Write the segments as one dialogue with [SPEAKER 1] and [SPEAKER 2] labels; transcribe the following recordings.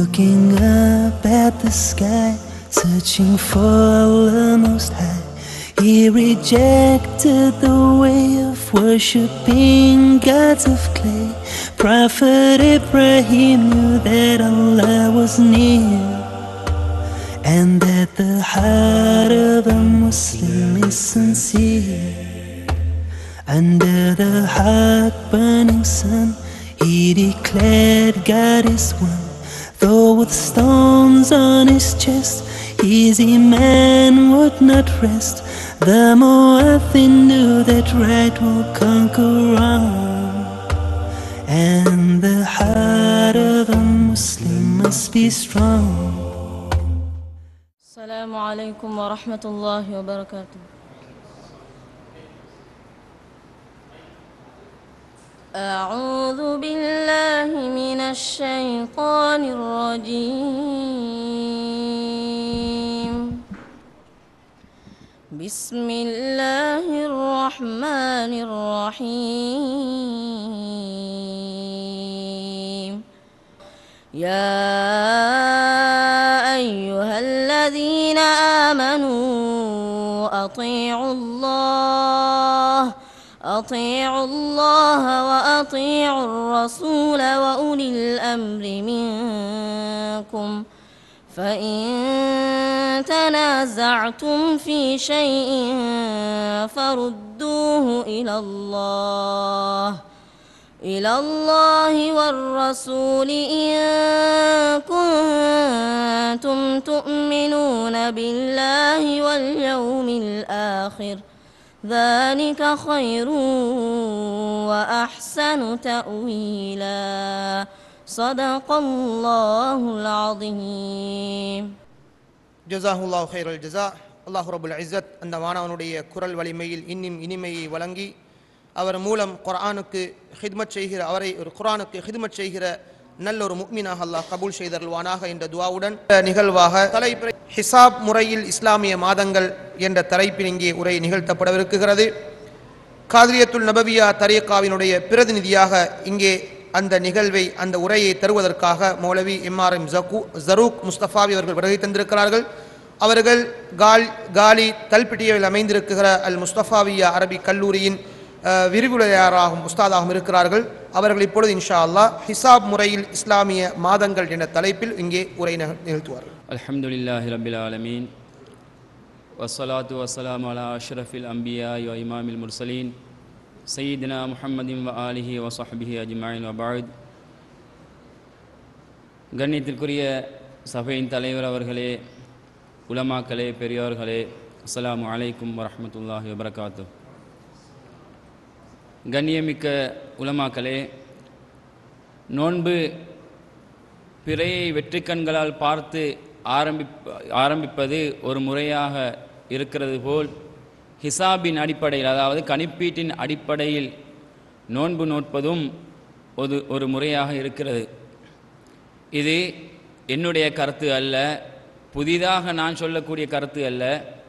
[SPEAKER 1] Looking up at the sky, searching for the most high. He rejected the way of worshipping gods of clay. Prophet Ibrahim knew that Allah was near, and that the heart of a Muslim is sincere. Under the hot burning sun, he declared God is one. Though with stones on his chest, his iman would not rest. The Mu'adhin knew that right will conquer wrong. And the heart of a Muslim must be strong.
[SPEAKER 2] السلام عليكم ورحمة الله وبركاته أعوذ بالله من الشيطان الرجيم بسم الله الرحمن الرحيم يا أيها الذين آمنوا أطيعوا الله أطيعوا الله وأطيعوا الرسول وأولي الأمر منكم فإن تنازعتم في شيء فردوه إلى الله إلى الله والرسول إن كنتم تؤمنون بالله واليوم الآخر ذلك خير وأحسن تأويلا صدق الله العظيم
[SPEAKER 3] ஜசாஹுல்லா ஹைரல் ஜஸா அல்லாஹ் ரபுல் இஸ்ஸத் அந்த மாணவனுடைய குரல் வலிமையில் இன்னும் இனிமையை வழங்கி அவர் மூலம் குர்ஆனுக்கு ஹித்மத் செய்கிற அவரை ஒரு குர்ஆனுக்கு ஹித்மத் செய்கிற நல்ல ஒரு முக்மினாக அல்லாஹ் கபூல் செய்தருள்வானாக என்ற துவாவுடன் இந்த நிகழ்வாக தலைப்பு ஹிசாப் முறையில் இஸ்லாமிய மாதங்கள் என்ற தலைப்பில் இங்கே உரை நிகழ்த்தப்படவிருக்கிறது காதிரியத்துல் நபவியா தரீக்காவினுடைய பிரதிநிதியாக இங்கே அந்த நிகழ்வை அந்த உரையை தருவதற்காக மௌலவி எம்ஆர்எம் ஜகு ஜரூக் முஸ்தபாவி அவர்கள் வருகை தந்திருக்கிறார்கள் அவர்கள் கால் காலி தல்பிட்டியில் அமைந்திருக்கிற அல் முஸ்தபாவியா அரபி கல்லூரியின் அஹ், விரிவுரையாளராகவும் உஸ்தாதாகவும் இருக்கிறார்கள் அவர்கள் இப்பொழுது இன்ஷா அல்லாஹ் ஹிசாப் முறையில் இஸ்லாமிய மாதங்கள் என்ற தலைப்பில் இங்கே உரை நிக- நிகழ்த்துவார்கள்
[SPEAKER 4] الحمد لله رب العالمين والصلاة والسلام على أشرف الأنبياء وإمام المرسلين سيدنا محمد وآله وصحبه أجمعين وبعد கண்ணியத்திற்குரிய சபையின் தலைவர் அவர்களே உலமாக்களே பெரியோர்களே அஸ்ஸலாமு அலைக்கும் வரஹ்மத்துல்லாஹி வபரகாத்து கண்ணியமிக்க உலமாக்களே நோன்பு பிறையை வெற்றி கண்களால் பார்த்து ஆரம்பிப்ப ஆரம்பிப்பது ஒரு முறையாக இருக்கிறது போல் ஹிசாபின் அடிப்படையில் அதாவது கணிப்பீட்டின் அடிப்படையில் நோன்பு நோட்பதும் ஒரு ஒரு முறையாக இருக்கிறது இது என்னுடைய கருத்து அல்ல புதிதாக நான் சொல்லக்கூடிய கருத்து அல்ல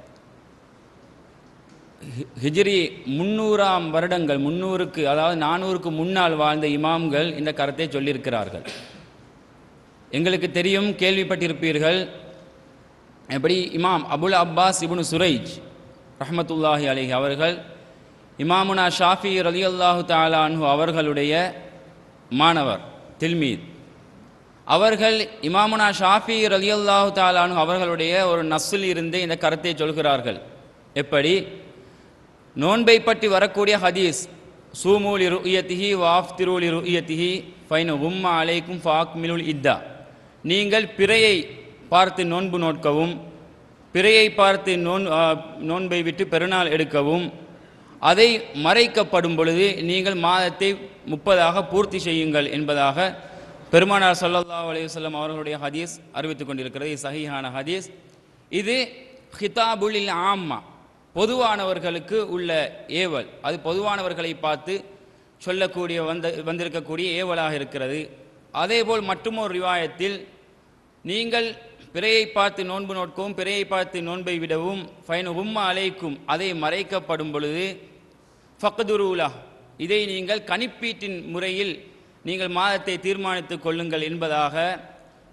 [SPEAKER 4] ஹி- ஹிஜ்ரி முன்னூறாம் வருடங்கள் முன்னூறுக்கு அதாவது நானூறுக்கு முன்னால் வாழ்ந்த இமாம்கள் இந்த கருத்தை சொல்லியிருக்கிறார்கள் எங்களுக்கு தெரியும் கேள்விப்பட்டிருப்பீர்கள் எப்படி இமாம் அபுல் அப்பாஸ் இப்னு சுரைஜ் ரஹ்மத்துல்லாஹி அலைஹி அவர்கள் இமாமுனா ஷாஃபி ரலியல்லாஹு தஆலா அன்ஹு அவர்களுடைய மாணவர் தில்மீத் அவர்கள் இமாமுனா ஷாஃபி ரலியல்லாஹு தஆலா அன்ஹு அவர்களுடைய ஒரு நஸ்ஸில் இருந்து இந்த கருத்தை சொல்கிறார்கள் எப்படி நோன்பை பற்றி வரக்கூடிய ஹதீஸ் சூமூலி ருயத்திஹி வாஃப்திரூலி ருயத்திஹி ஃபைன் உம்மா அலைக்கும் ஃபாக்மிலுல் இதா நீங்கள் பிறையை பார்த்து நோன்பு நோட்கவும் பிறையை பார்த்து நோன் ஆ, நோன்பை விட்டு பெருநாள் எடுக்கவும் அதை மறைக்கப்படும் பொழுது நீங்கள் மாதத்தை முப்பதாக பூர்த்தி செய்யுங்கள் என்பதாக பெருமானார் ஸல்லல்லாஹு அலைஹி வஸல்லம் அவர்களுடைய ஹதீஸ் அறிவித்துக் கொண்டிருக்கிறது இது சஹீஹான ஹதீஸ் இது ஹிதாபுலில் ஆம்மா பொதுவானவர்களுக்கு உள்ள ஏவல் அது பொதுவானவர்களை பார்த்து சொல்லக்கூடிய வந்த வந்திருக்கக்கூடிய ஏவலாக இருக்கிறது அதேபோல் மற்றுமொரு ரிவாயத்தில் நீங்கள் பிறையை பார்த்து நோன்பு நோட்கவும் பிறையை பார்த்து நோன்பை விடவும் ஃபைன் உம்மா அலைக்கும் அதை மறைக்கப்படும் பொழுது ஃபக்துரூலா இதை நீங்கள் கணிப்பீட்டின் முறையில் நீங்கள் மாதத்தை தீர்மானித்துக் கொள்ளுங்கள் என்பதாக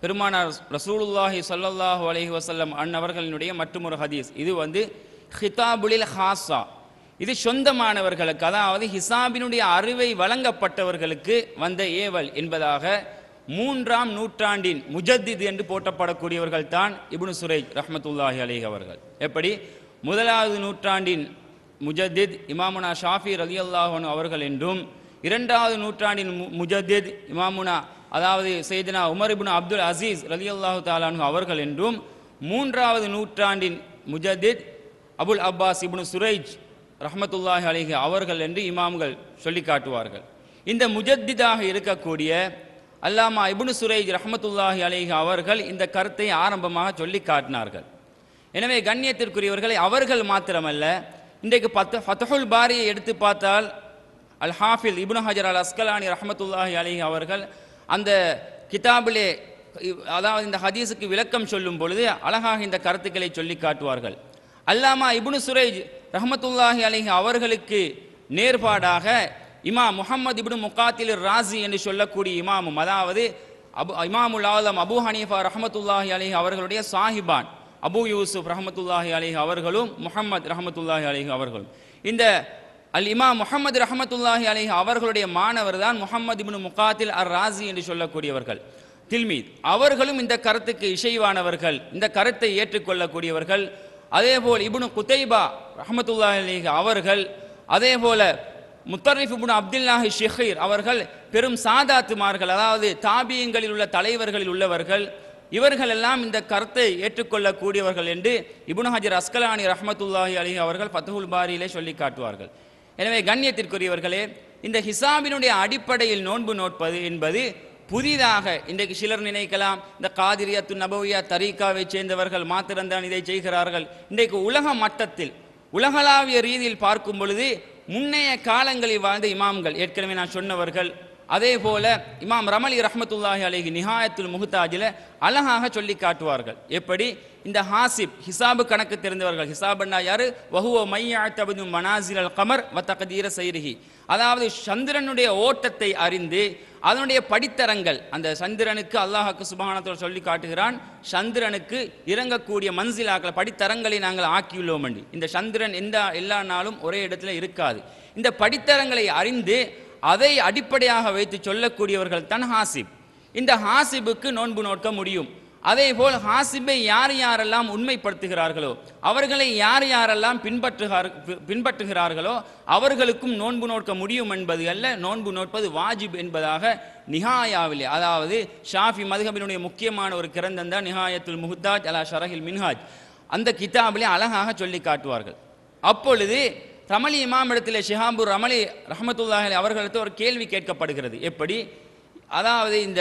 [SPEAKER 4] பெருமானார் ரசூலுல்லாஹி ஸல்லல்லாஹு அலைஹி வஸல்லம் அன்னவர்களினுடைய மற்றொரு ஹதீஸ் இது வந்து ஹிதாபுலில் ஹாஸா இது சொந்தமானவர்களுக்கு அதாவது ஹிசாபினுடைய அறிவை வழங்கப்பட்டவர்களுக்கு வந்த ஏவல் என்பதாக மூன்றாம் நூற்றாண்டின் முஜத்தித் என்று போற்றப்படக்கூடியவர்கள் தான் இப்னு சுரைஜ் ரஹ்மத்துல்லாஹி அலைஹி அவர்கள் எப்படி முதலாவது நூற்றாண்டின் முஜத்தித் இமாமுனா ஷாஃபி ரலியல்லாஹு அவர்கள் என்றும் இரண்டாவது நூற்றாண்டின் மு- முஜத்தித் இமாமுனா அதாவது செய்தனா உமர் இப்னு அப்துல் அசீஸ் ரலியல்லாஹு தாலானு அவர்கள் என்றும் மூன்றாவது நூற்றாண்டின் முஜத்தித் அபுல் அப்பாஸ் இப்னு சுரைஜ் ரஹ்மத்துல்லாஹி அலைஹி அவர்கள் என்று இமாம்கள் சொல்லி காட்டுவார்கள் இந்த முஜத்திதாக இருக்கக்கூடிய அல்லாமா இப்னு சுரைஜ் ரஹ்மத்துல்லாஹி அலைஹி அவர்கள் இந்த கருத்தை ஆரம்பமாக சொல்லி காட்டினார்கள் எனவே கண்ணியத்திற்குரியவர்களை அவர்கள் மாத்திரமல்ல இன்றைக்கு பத்து ஃபத்தஹுல் பாரியை எடுத்து பார்த்தால் அல் ஹாஃபில் இப்னு ஹஜர் அல் அஸ்கலானி ரஹ்மத்துல்லாஹி அலைஹி அவர்கள் அந்த கிதாபிலே இ- அதாவது இந்த ஹதீஸுக்கு விளக்கம் சொல்லும் பொழுது அழகாக இந்த கருத்துக்களை சொல்லி காட்டுவார்கள் அல்லாமா இப்னு சுரைஜ் ரஹ்மத்துல்லாஹி அலைஹி அவர்களுக்கு நேர்பாடாக இமாம் முஹம்மது இப்னு முகாத்தில் ராசி என்று சொல்லக்கூடிய இமாமும் அதாவது அபு இமாமுல் ஆலம் அபு ஹனீஃபா ரஹமத்துல்லாஹி அலைஹி அவர்களுடைய சாஹிபான் அபு யூசுப் ரஹமத்துல்லாஹி அலைஹி அவர்களும் முஹம்மது ரஹமத்துல்லாஹி அலைஹி அவர்களும் இந்த அல் இமாம் முஹம்மது ரஹமத்துல்லாஹி அலைஹி அவர்களுடைய மாணவர் தான் முஹம்மது இப்னு முகாத்தில் அர் ராசி என்று சொல்லக்கூடியவர்கள் தில்மீத் அவர்களும் இந்த கருத்துக்கு இசைவானவர்கள் இந்த கருத்தை ஏற்றுக்கொள்ளக்கூடியவர்கள் அதேபோல் இப்னு குதைபா ரஹமத்துல்லாஹி அலைஹி அவர்கள் அதேபோல முத்தரிஃப் இப்னு அப்துல்லாஹி ஷிஹீர் அவர்கள் பெரும் சாதாத்துமார்கள் அதாவது தாபியங்களில் உள்ள தலைவர்களில் உள்ளவர்கள் இவர்கள் எல்லாம் இந்த கருத்தை ஏற்றுக்கொள்ளக்கூடியவர்கள் என்று இப்னு ஹஜர் அஸ்கலானி ரஹ்மத்துல்லாஹி அலைஹி அவர்கள் ஃபத்துல் பாரியிலே சொல்லி காட்டுவார்கள் எனவே கண்ணியத்திற்குரியவர்களே இந்த ஹிசாபினுடைய அடிப்படையில் நோன்பு நோட்பது என்பது புதிதாக இன்றைக்கு சிலர் நினைக்கலாம் இந்த காதிரியத்து நபவியா தரீக்காவை சேர்ந்தவர்கள் மாத்திரம்தான் இதை செய்கிறார்கள் இன்றைக்கு உலக மட்டத்தில் உலகளாவிய ரீதியில் பார்க்கும் பொழுது முன்னைய காலங்களில் வாழ்ந்த இமாம்கள் ஏற்கனவே நான் சொன்னவர்கள் அதே போல இமாம் ரமலி ரஹ்மத்துல்லாஹி அலைஹி நிஹாயத்துல் முஹ்தாஜில் அழகாக சொல்லி காட்டுவார்கள் எப்படி இந்த ஹாசிப் ஹிசாபு கணக்கு தெரிந்தவர்கள் ஹிசாபன்னா யாரு வஹுவ மையாத்தபது மனாசில் அல் கமர் வ தகதீர சைரிஹி அதாவது சந்திரனுடைய ஓட்டத்தை அறிந்து அதனுடைய படித்தரங்கள் அந்த சந்திரனுக்கு அல்லாஹ்க்கு சுபஹானத்தோடு சொல்லி காட்டுகிறான் சந்திரனுக்கு இறங்கக்கூடிய மன்சிலாக்கள் படித்தரங்களை நாங்கள் ஆக்கியுள்ளோம் என்று இந்த சந்திரன் எந்த எல்லா நாளும் ஒரே இடத்துல இருக்காது இந்த படித்தரங்களை அறிந்து அதை அடிப்படையாக வைத்து சொல்லக்கூடியவர்கள் தான் ஹாசிப் இந்த ஹாசிபுக்கு நோன்பு நோக்க முடியும் அதே போல் ஹாசிபை யார் யாரெல்லாம் உண்மைப்படுத்துகிறார்களோ அவர்களை யார் யாரெல்லாம் பின்பற்றுகிறார் பி- பின்பற்றுகிறார்களோ அவர்களுக்கும் நோன்பு நோக்க முடியும் என்பது அல்ல நோன்பு நோட்பது வாஜிப் என்பதாக நிஹாயாவிலே அதாவது ஷாஃபி மதுஹபினுடைய முக்கியமான ஒரு கிரந்தம் தான் நிஹாயத்துல் முஹ்தாஜ் அலா ஷரஹில் மின்ஹாஜ் அந்த கிதாபிலே அழகாக சொல்லி காட்டுவார்கள் அப்பொழுது ரமலி இமாம் இடத்திலே ஷிஹாபுர் ரமலி ரஹமத்துல்லாஹி அவர்களிடத்தில் ஒரு கேள்வி கேட்கப்படுகிறது எப்படி அதாவது இந்த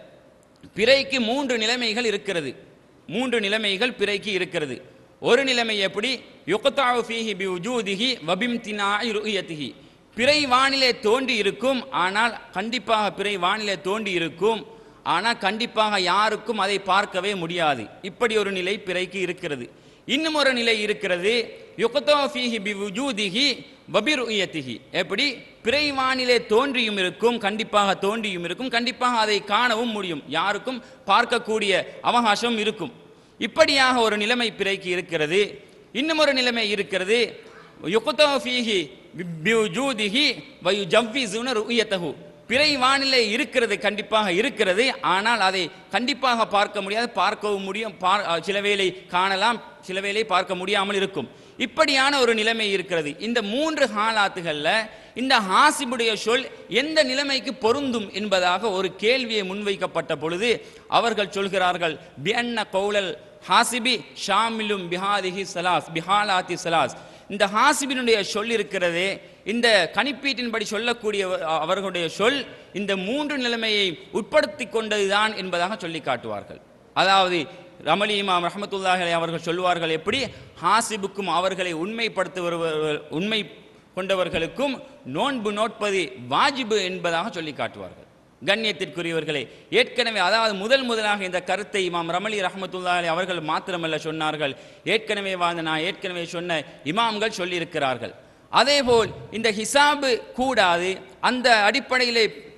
[SPEAKER 4] பிறைக்கு மூன்று நிலைமைகள் இருக்கிறது மூன்று நிலைமைகள் பிறைக்கு இருக்கிறது ஒரு நிலைமை எப்படி யுக்தாவு ஃபீஹி பி உஜூதிஹி வபிம்தினாஇ ருயதிஹி பிறை வானிலே தோன்றி இருக்கும் ஆனால் கண்டிப்பாக பிறை வானிலே தோன்றி இருக்கும் ஆனால் கண்டிப்பாக யாருக்கும் அதை பார்க்கவே முடியாது இப்படி ஒரு நிலை பிறைக்கு இருக்கிறது இன்னும் ஒரு நிலை இருக்கிறது யுக்தா ஃபீஹி பி உஜூதிஹி வபிருயதிஹி எப்படி பிறை வானிலே தோன்றியும் இருக்கும் கண்டிப்பாக தோன்றியும் இருக்கும் கண்டிப்பாக அதை காணவும் முடியும் யாருக்கும் பார்க்கக்கூடிய அவகாசம் இருக்கும் இப்படியாக ஒரு நிலைமை பிறைக்கு இருக்கிறது இன்னும் ஒரு நிலைமை இருக்கிறது யுக்தா ஃபீஹி பிவுஜூதிஹி வயுஜவ்விஸுன ருயதஹு பிறை வானிலை இருக்கிறது கண்டிப்பாக இருக்கிறது ஆனால் அதை கண்டிப்பாக பார்க்க முடியாது பார்க்கவும் முடியும் பார் சில வேளை காணலாம் சில வேளை பார்க்க முடியாமல் இருக்கும் இப்படியான ஒரு நிலைமை இருக்கிறது இந்த மூன்று ஹாலாத்துகளில் இந்த ஹாசிபுடைய சொல் எந்த நிலைமைக்கு பொருந்தும் என்பதாக ஒரு கேள்வியை முன்வைக்கப்பட்ட பொழுது அவர்கள் சொல்கிறார்கள் பியன்ன கௌலல் ஹாசிபி ஷாமிலும் பிஹாதிஹி சலாஸ் பிஹாலாத்தி சலாஸ் இந்த ஹாசிபினுடைய சொல் இருக்கிறதே இந்த கணிப்பீட்டின்படி சொல்லக்கூடிய அவர்களுடைய சொல் இந்த மூன்று நிலைமையை உட்படுத்தி கொண்டதுதான் என்பதாக சொல்லி காட்டுவார்கள் அதாவது ரமலி இமாம் ரஹமத்துல்லாஹி அலைஹி அவர்கள் சொல்வார்கள் எப்படி ஹாசிபுக்கும் அவர்களை உண்மைப்படுத்துபவர்கள் உண்மை கொண்டவர்களுக்கும் நோன்பு நோட்பது வாஜிபு என்பதாக சொல்லி காட்டுவார்கள் கண்ணியத்திற்குரியவர்களே ஏற்கனவே அதாவது முதல் முதலாக இந்த கருத்தை இமாம் ரமலி ரஹமத்துல்லாஹி அவர்கள் மாத்திரமல்ல சொன்னார்கள் ஏற்கனவே வாழ்ந்த நான் ஏற்கனவே சொன்ன இமாம்கள் சொல்லியிருக்கிறார்கள் அதேபோல் இந்த ஹிசாபு கூடாது அந்த அடிப்படையிலே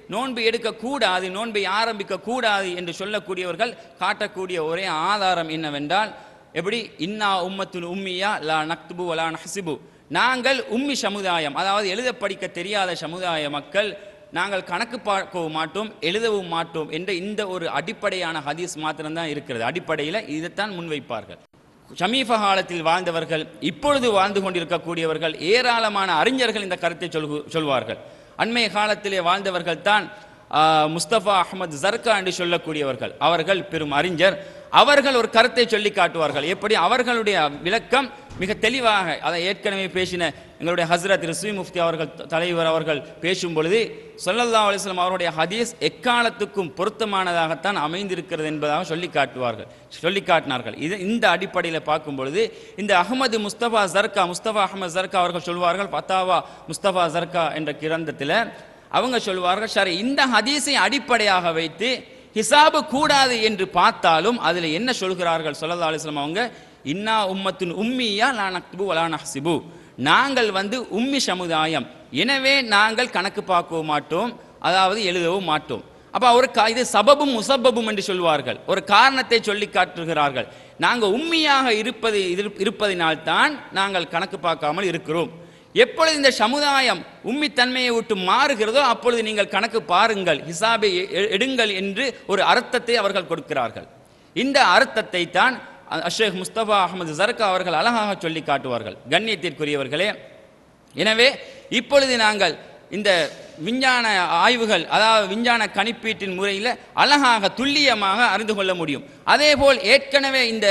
[SPEAKER 4] நோன்பு எடுக்கக்கூடாது நோன்பை ஆரம்பிக்க கூடாது என்று சொல்லக்கூடியவர்கள் காட்டக்கூடிய ஒரே ஆதாரம் என்னவென்றால் எப்படி இன்னா உம்மத்துல் உம்மியா லா நக்துபு வலா நஹ்சிபு நாங்கள் உம்மி சமுதாயம் அதாவது எழுத படிக்க தெரியாத சமுதாய மக்கள் நாங்கள் கணக்கு பார்க்கவும் மாட்டோம் எழுதவும் மாட்டோம் என்ற இந்த ஒரு அடிப்படையான ஹதீஸ் மாத்திரம்தான் இருக்கிறது அடிப்படையில் இதைத்தான் முன்வைப்பார்கள் ஷமீஃப காலத்தில் வாழ்ந்தவர்கள் இப்பொழுது வாழ்ந்து கொண்டிருக்கக்கூடியவர்கள் ஏராளமான அறிஞர்கள் இந்த கருத்தை சொல்கு சொல்வார்கள் அண்மைய காலத்திலே வாழ்ந்தவர்கள் தான் முஸ்தபா அஹமது ஜர்கா என்று சொல்லக்கூடியவர்கள் அவர்கள் பெரும் அறிஞர் அவர்கள் ஒரு கருத்தை சொல்லி காட்டுவார்கள் எப்படி அவர்களுடைய விளக்கம் மிக தெளிவாக அதை ஏற்கனவே பேசின எங்களுடைய ஹஸ்ரத் ரிஸ்வி முஃப்தி அவர்கள் த- தலைவர் அவர்கள் பேசும் பொழுது சொல்லல்லா அலிஸ்லாம் அவருடைய ஹதீஸ் எக்காலத்துக்கும் பொருத்தமானதாகத்தான் அமைந்திருக்கிறது என்பதாக சொல்லி காட்டுவார்கள் சொல்லி காட்டினார்கள் இது இந்த அடிப்படையில் பார்க்கும் பொழுது இந்த அகமது முஸ்தபா ஜர்கா முஸ்தபா அகமது ஜர்கா அவர்கள் சொல்வார்கள் பத்தாவா முஸ்தபா ஜர்கா என்ற கிரந்தத்தில் அவங்க சொல்வார்கள் சரி இந்த ஹதீஸை அடிப்படையாக வைத்து ஹிசாபு கூடாது என்று பார்த்தாலும் அதில் என்ன சொல்கிறார்கள் சொல்லல்லா அலிஸ்லாம் அவங்க இன்னா உம்மத்தின் உம்மியா லா நக்துபு வலா நஹ்சிபு நாங்கள் வந்து உம்மி சமுதாயம் எனவே நாங்கள் கணக்கு பார்க்கவும் மாட்டோம் அதாவது எழுதவும் மாட்டோம் அப்ப ஒரு கா- இது சபபும் முசப்பபும் என்று சொல்வார்கள் ஒரு காரணத்தை சொல்லி காட்டுகிறார்கள் நாங்கள் உண்மையாக இருப்பது இரு- இருப்பதினால்தான் நாங்கள் கணக்கு பார்க்காமல் இருக்கிறோம் எப்பொழுது இந்த சமுதாயம் உம்மித்தன்மையை விட்டு மாறுகிறதோ அப்பொழுது நீங்கள் கணக்கு பாருங்கள் ஹிசாபை எ- எ- எடுங்கள் என்று ஒரு அர்த்தத்தை அவர்கள் கொடுக்கிறார்கள் இந்த அர்த்தத்தை தான் அஷேக் முஸ்தபா அகமது ஜர்கா அவர்கள் அழகாக சொல்லி காட்டுவார்கள் கண்ணியத்திற்குரியவர்களே எனவே இப்பொழுது நாங்கள் இந்த விஞ்ஞான ஆய்வுகள் அதாவது விஞ்ஞான கணிப்பீட்டின் முறையில் அழகாக துல்லியமாக அறிந்து கொள்ள முடியும் அதேபோல் ஏற்கனவே இந்த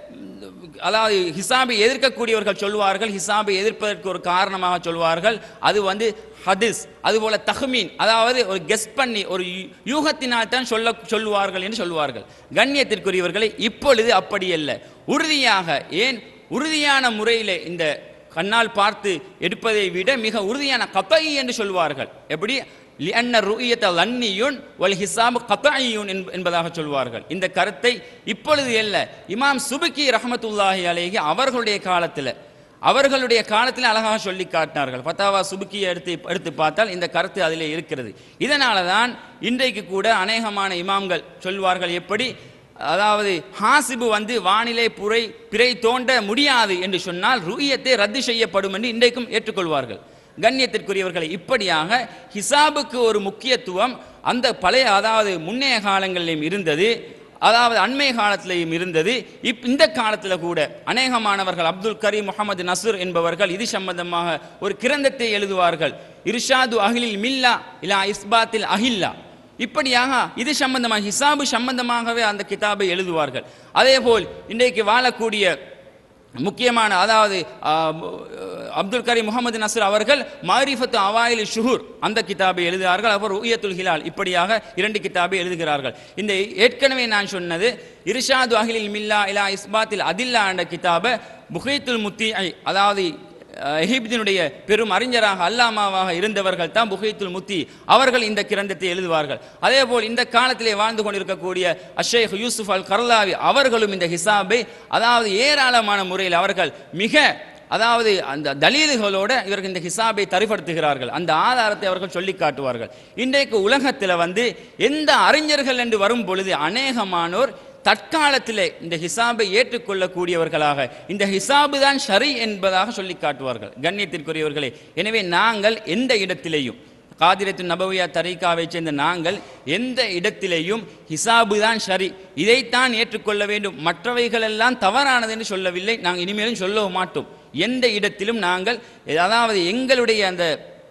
[SPEAKER 4] அதாவது ஹிசாபை எதிர்க்கக்கூடியவர்கள் சொல்வார்கள் ஹிசாபை எதிர்ப்பதற்கு ஒரு காரணமாக சொல்வார்கள் அது வந்து ஹதிஸ் அதுபோல தஹ்மீன் அதாவது ஒரு கெஸ் பண்ணி ஒரு யூ- யூகத்தினால் தான் சொல்ல சொல்லுவார்கள் என்று சொல்லுவார்கள் கண்ணியத்திற்குரியவர்களை இப்பொழுது அப்படி அல்ல உறுதியாக ஏன் உறுதியான முறையில் இந்த கண்ணால் பார்த்து எடுப்பதை விட மிக உறுதியான கத்தை என்று சொல்வார்கள் எப்படி லிஅன்ன ருஇயத லன்னியுன் வல் ஹிசாபு கத்தாயியுன் என்பதாக சொல்வார்கள் இந்த கருத்தை இப்பொழுது அல்ல இமாம் சுபுக்கி ரஹமத்துல்லாஹி அலைஹி அவர்களுடைய காலத்தில் அவர்களுடைய காலத்தில் அழகாக சொல்லி காட்டினார்கள் ஃபத்தாவா சுபுக்கியை எடுத்து எடுத்து பார்த்தால் இந்த கருத்து அதிலே இருக்கிறது இதனால தான் இன்றைக்கு கூட அநேகமான இமாம்கள் சொல்வார்கள் எப்படி அதாவது ஹாசிபு வந்து வானிலை புரை பிறை தோண்ட முடியாது என்று சொன்னால் ருயத்தை ரத்து செய்யப்படும் என்று இன்றைக்கும் ஏற்றுக்கொள்வார்கள் கண்ணியத்திற்குரியவர்களை இப்படியாக ஹிசாபுக்கு ஒரு முக்கியத்துவம் அந்த பழைய அதாவது முன்னைய காலங்களிலும் இருந்தது அதாவது அண்மை காலத்திலேயும் இருந்தது இப் இந்த காலத்தில் கூட அநேகமானவர்கள் அப்துல் கரீம் முகமது நசூர் என்பவர்கள் இது சம்பந்தமாக ஒரு கிரந்தத்தை எழுதுவார்கள் இர்ஷாது அஹிலில் மில்லா இலா இஸ்பாத்தில் அஹில்லா இப்படியாக இது சம்பந்தமாக ஹிசாபு சம்பந்தமாகவே அந்த கிதாபை எழுதுவார்கள் அதேபோல் இன்றைக்கு வாழக்கூடிய முக்கியமான அதாவது ஆ, மு- அப்துல் கரீம் முகமது நசர் அவர்கள் மாரிஃபத்து அவாயில் ஷுஹூர் அந்த கிதாபை எழுதுகிறார்கள் அவர் உயத்துல் ஹிலால் இப்படியாக இரண்டு கிதாபை எழுதுகிறார்கள் இந்த ஏற்கனவே நான் சொன்னது இர்ஷாது அஹிலில் மில்லா இலா இஸ்பாத்தில் அதில்லா என்ற கிதாபை புகைத்துல் முத்தி அதாவது அஹ், எகிப்தினுடைய பெரும் அறிஞராக அல்லாமாவாக இருந்தவர்கள் தான் புகைத்துல் முத்தி அவர்கள் இந்த கிரந்தத்தை எழுதுவார்கள் அதேபோல் இந்த காலத்திலே வாழ்ந்து கொண்டிருக்கக்கூடிய அஷேக் யூசுப் அல் கர்லாவி அவர்களும் இந்த ஹிசாபை அதாவது ஏராளமான முறையில் அவர்கள் மிக அதாவது அந்த தலீல்களோட இவர்கள் இந்த ஹிசாபை தரிப்படுத்துகிறார்கள் அந்த ஆதாரத்தை அவர்கள் சொல்லி காட்டுவார்கள் இன்றைக்கு உலகத்தில் வந்து எந்த அறிஞர்கள் என்று வரும் பொழுது அநேகமானோர் தற்காலத்திலே இந்த ஹிசாபை ஏற்றுக்கொள்ளக்கூடியவர்களாக இந்த ஹிசாபு தான் சரி என்பதாக சொல்லி காட்டுவார்கள் கண்ணியத்திற்குரியவர்களே எனவே நாங்கள் எந்த இடத்திலேயும் காதிரத்து நபவியா தரீகாவை சேர்ந்த நாங்கள் எந்த இடத்திலேயும் ஹிசாபு தான் சரி இதைத்தான் ஏற்றுக்கொள்ள வேண்டும் மற்றவைகளெல்லாம் தவறானது என்று சொல்லவில்லை நாங்கள் இனிமேலும் சொல்லவும் மாட்டோம் எந்த இடத்திலும் நாங்கள் அதாவது எங்களுடைய அந்த